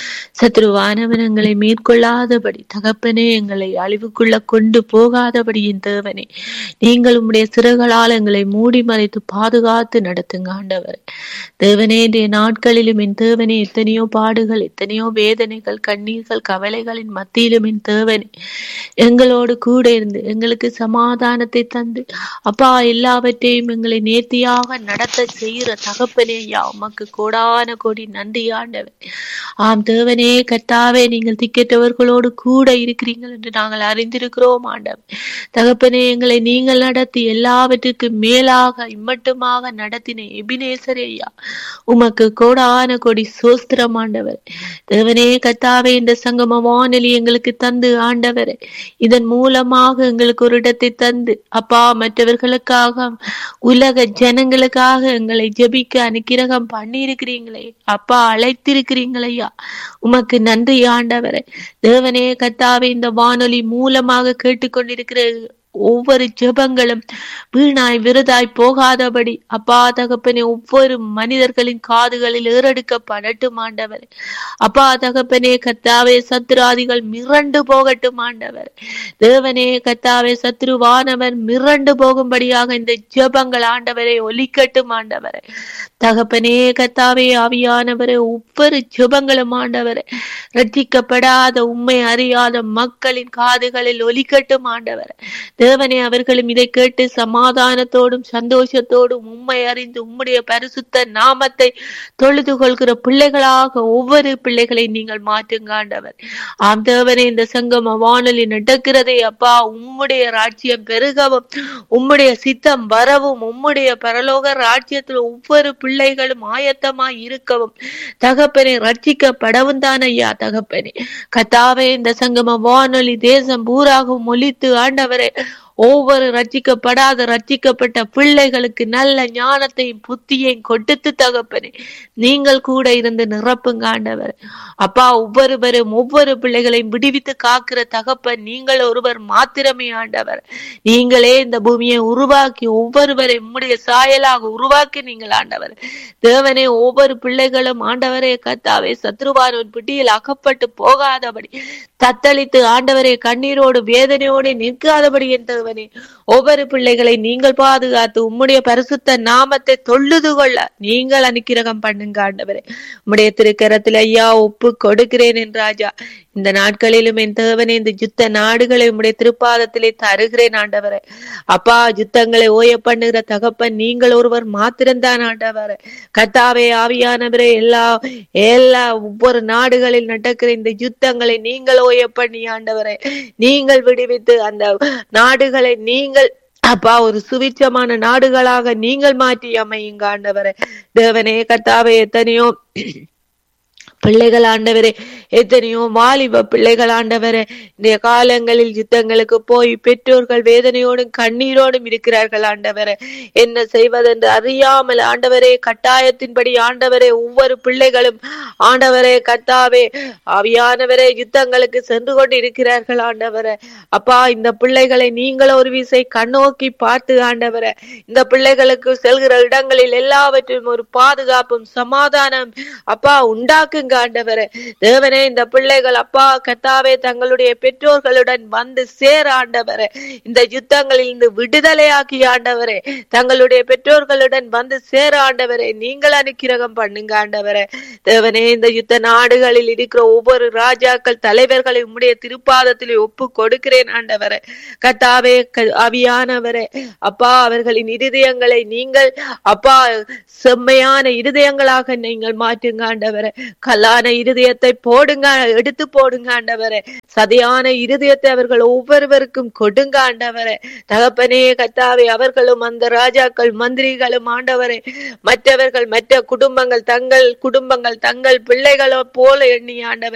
சத்ருவானவன் எங்களை மேற்கொள்ளாதபடி தகப்பனே எங்களை அழிவுக்குள்ள கொண்டு போகாதபடி என் தேவனே நீங்கள் உம்முடைய சிறகளால் எங்களை மூடி மறைத்து பாதுகாத்து நடத்துங்க ஆண்டவர் தேவனே இன்றைய நாட்களிலும் என் தேவனே எத்தனையோ பாடுகள் எத்தனையோ வேதனைகள் கண்ணீர்கள் கவலைகளின் மத்தியிலும் என் தேவனே எங்களோடு கூட இருந்து எங்களுக்கு சமாதானத்தை தந்து அப்பா எல்லாவற்றையும் எங்களை நேர்த்தியாக நடத்த செய்கிற தகப்பனே ஐயா உமக்கு கோடான கோடி நன்றி ஆண்டவர் ஆம் தேவனே கர்த்தாவே நீங்கள் திக்கெட்டவர்களோடு கூட இருக்கிறீர்கள் என்று நாங்கள் அறிந்திருக்கிறோம் ஆண்டவர் தகப்பனே எங்களை நீங்கள் நடத்தி எல்லாவற்றுக்கும் மேலாக இம்மட்டுமாக நடத்தின எபினேசரே ஐயா உமக்கு கோடான கோடி சோஸ்திரம் ஆண்டவர் தேவனே கத்தாவே இந்த சங்கம வானொலி எங்களுக்கு தந்து ஆண்டவரே இதன் மூலமாக எங்களுக்கு ஒரு இடத்தை தந்து அப்பா மற்றவர்களுக்காக உலக ஜனங்களுக்காக எங்களை ஜெபிக்க அனுக்கிரகம் பண்ணியிருக்கிறீங்களே அப்பா அழைத்திருக்கிறீங்களையா உமக்கு நன்றி ஆண்டவரே தேவனே கத்தாவே இந்த வானொலி மூலமாக கேட்டுக்கொண்டிருக்கிற ஒவ்வொரு ஜெபங்களும் வீணாய் விருதாய் போகாதபடி அப்பா தகப்பனே ஒவ்வொரு மனிதர்களின் காதுகளில் ஏறெடுக்கப்படட்டும் ஆண்டவர் அப்பா தகப்பனே கத்தாவே சத்ருவாதிகள் மிரண்டு போகட்டும் ஆண்டவர் தேவனே கத்தாவே சத்ருவானவர் மிரண்டு போகும்படியாக இந்த ஜெபங்கள் ஆண்டவரை ஒலிக்கட்டும் ஆண்டவரை தகப்பனே கத்தாவே ஆவியானவரே ஒவ்வொரு ஜெபங்களும் ஆண்டவரே ரட்சிக்கப்படாத உண்மை அறியாத மக்களின் காதுகளில் ஒலிக்கட்டும் ஆண்டவரே தேவனே அவர்களும் இதை கேட்டு சமாதானத்தோடும் சந்தோஷத்தோடும் உம்மை அறிந்து உம்முடைய பரிசுத்த நாமத்தை தொழுது கொள்கிற பிள்ளைகளாக ஒவ்வொரு பிள்ளைகளை நீங்கள் மாற்றுங்க ஆண்டவர் ஆம் தேவனே இந்த சங்கம வானொலி நடக்கிறதே அப்பா உம்முடைய ராஜ்யம் பெருகவும் உம்முடைய சித்தம் வரவும் உம்முடைய பரலோக ராஜ்யத்தில் ஒவ்வொரு பிள்ளைகளும் ஆயத்தமாய் இருக்கவும் தகப்பனை ரட்சிக்கப்படவும் தான் ஐயா தகப்பனே கத்தாவே இந்த சங்கம வானொலி தேசம் பூராகவும் ஒலித்து ஆண்டவரே ஒவ்வொரு ரட்சிக்கப்படாத ரட்சிக்கப்பட்ட பிள்ளைகளுக்கு நல்ல ஞானத்தையும் புத்தியையும் கொடுத்து தகப்பனே நீங்கள் கூட இருந்து நிரப்புங்க ஆண்டவர் அப்பா ஒவ்வொருவரும் ஒவ்வொரு பிள்ளைகளையும் விடுவித்து காக்கிற தகப்பன் நீங்கள் ஒருவர் மாத்திரமே ஆண்டவர் நீங்களே இந்த பூமியை உருவாக்கி ஒவ்வொருவரை உம்முடைய சாயலாக உருவாக்கி நீங்கள் ஆண்டவர் தேவனே ஒவ்வொரு பிள்ளைகளும் ஆண்டவரே கத்தாவே சத்ருவாரின் பிடியில் அகப்பட்டு போகாதபடி தத்தளித்து ஆண்டவரே கண்ணீரோடு வேதனையோடு நிற்காதபடி என் தேவனே ஒவ்வொரு பிள்ளைகளை நீங்கள் பாதுகாத்து உம்முடைய பரிசுத்த நாமத்தை தொழுது கொள்ள நீங்கள் அனுக்கிரகம் பண்ணுங்க ஆண்டவரே உம்முடைய திருக்கரத்தில் ஐயா ஒப்பு கொடுக்கிறேன் என் ராஜா இந்த நாட்களிலும் என் தேவனே இந்த யுத்த நாடுகளை உம்முடைய திருப்பாதத்திலே தருகிறேன் ஆண்டவரே அப்பா யுத்தங்களை ஓய பண்ணுகிற தகப்பன் நீங்கள் ஒருவர் மாத்திரம்தான் ஆண்டவரே கத்தாவே ஆவியானவரே எல்லா எல்லா ஒவ்வொரு நாடுகளில் நடக்கிற இந்த யுத்தங்களை நீங்கள் ஓய பண்ணி ஆண்டவரே நீங்கள் விடுவித்து அந்த நாடுகளை நீங்கள் அப்பா ஒரு சுவிச்சமான நாடுகளாக நீங்கள் மாற்றி அமையுங்க ஆண்டவரே தேவனே கத்தாவே எத்தனையோ பிள்ளைகள் ஆண்டவரே எத்தனையோ வாலிப பிள்ளைகள் ஆண்டவரே இந்த காலங்களில் யுத்தங்களுக்கு போய் பெற்றோர்கள் வேதனையோடும் கண்ணீரோடும் இருக்கிறார்கள் ஆண்டவரே என்ன செய்வதென்று அறியாமல் ஆண்டவரே கட்டாயத்தின்படி ஆண்டவரே ஒவ்வொரு பிள்ளைகளும் ஆண்டவரே கத்தாவே ஆவியானவரே யுத்தங்களுக்கு சென்று கொண்டு இருக்கிறார்கள் ஆண்டவரே அப்பா இந்த பிள்ளைகளை நீங்கள் ஒரு விசை கண்ணோக்கி பார்த்து ஆண்டவரே இந்த பிள்ளைகளுக்கு செல்கிற இடங்களில் எல்லாவற்றிலும் ஒரு பாதுகாப்பும் சமாதானம் அப்பா உண்டாக்குங்க ஆண்டவரே தேவனே இந்த பிள்ளைகள் அப்பா கத்தாவே தங்களுடைய பெற்றோர்களுடன் வந்து சேர ஆண்டவரே இந்த யுத்தங்களில் இருந்து விடுதலையாக்கி ஆண்டவரே தங்களுடைய பெற்றோர்களுடன் வந்து சேர ஆண்டவரே நீங்கள் அனுக்கிரகம் பண்ணுங்க ஆண்டவரே தேவனே இந்த யுத்த நாடுகளில் இருக்கிற ஒவ்வொரு ராஜாக்கள் தலைவர்களை உம்முடைய திருப்பாதத்திலே ஒப்பு கொடுக்கிறேன் ஆண்டவரே கத்தாவே க- ஆவியானவரே அப்பா அவர்களின் இருதயங்களை நீங்கள் அப்பா செம்மையான இருதயங்களாக நீங்கள் மாற்றுங்க ஆண்டவரே கல்லான இருதயத்தை போடுங்க எடுத்து போடுங்க ஆண்டவரே சதையான இருதயத்தை அவர்கள் ஒவ்வொருவருக்கும் கொடுங்க ஆண்டவரே தகப்பனே கத்தாவே அவர்களும் அந்த ராஜாக்கள் மந்திரிகளும் ஆண்டவரே மற்றவர்கள் மற்ற குடும்பங்கள் தங்கள் குடும்பங்கள் தங்கள் பிள்ளைகளோ போல எண்ணி ஆண்டவர்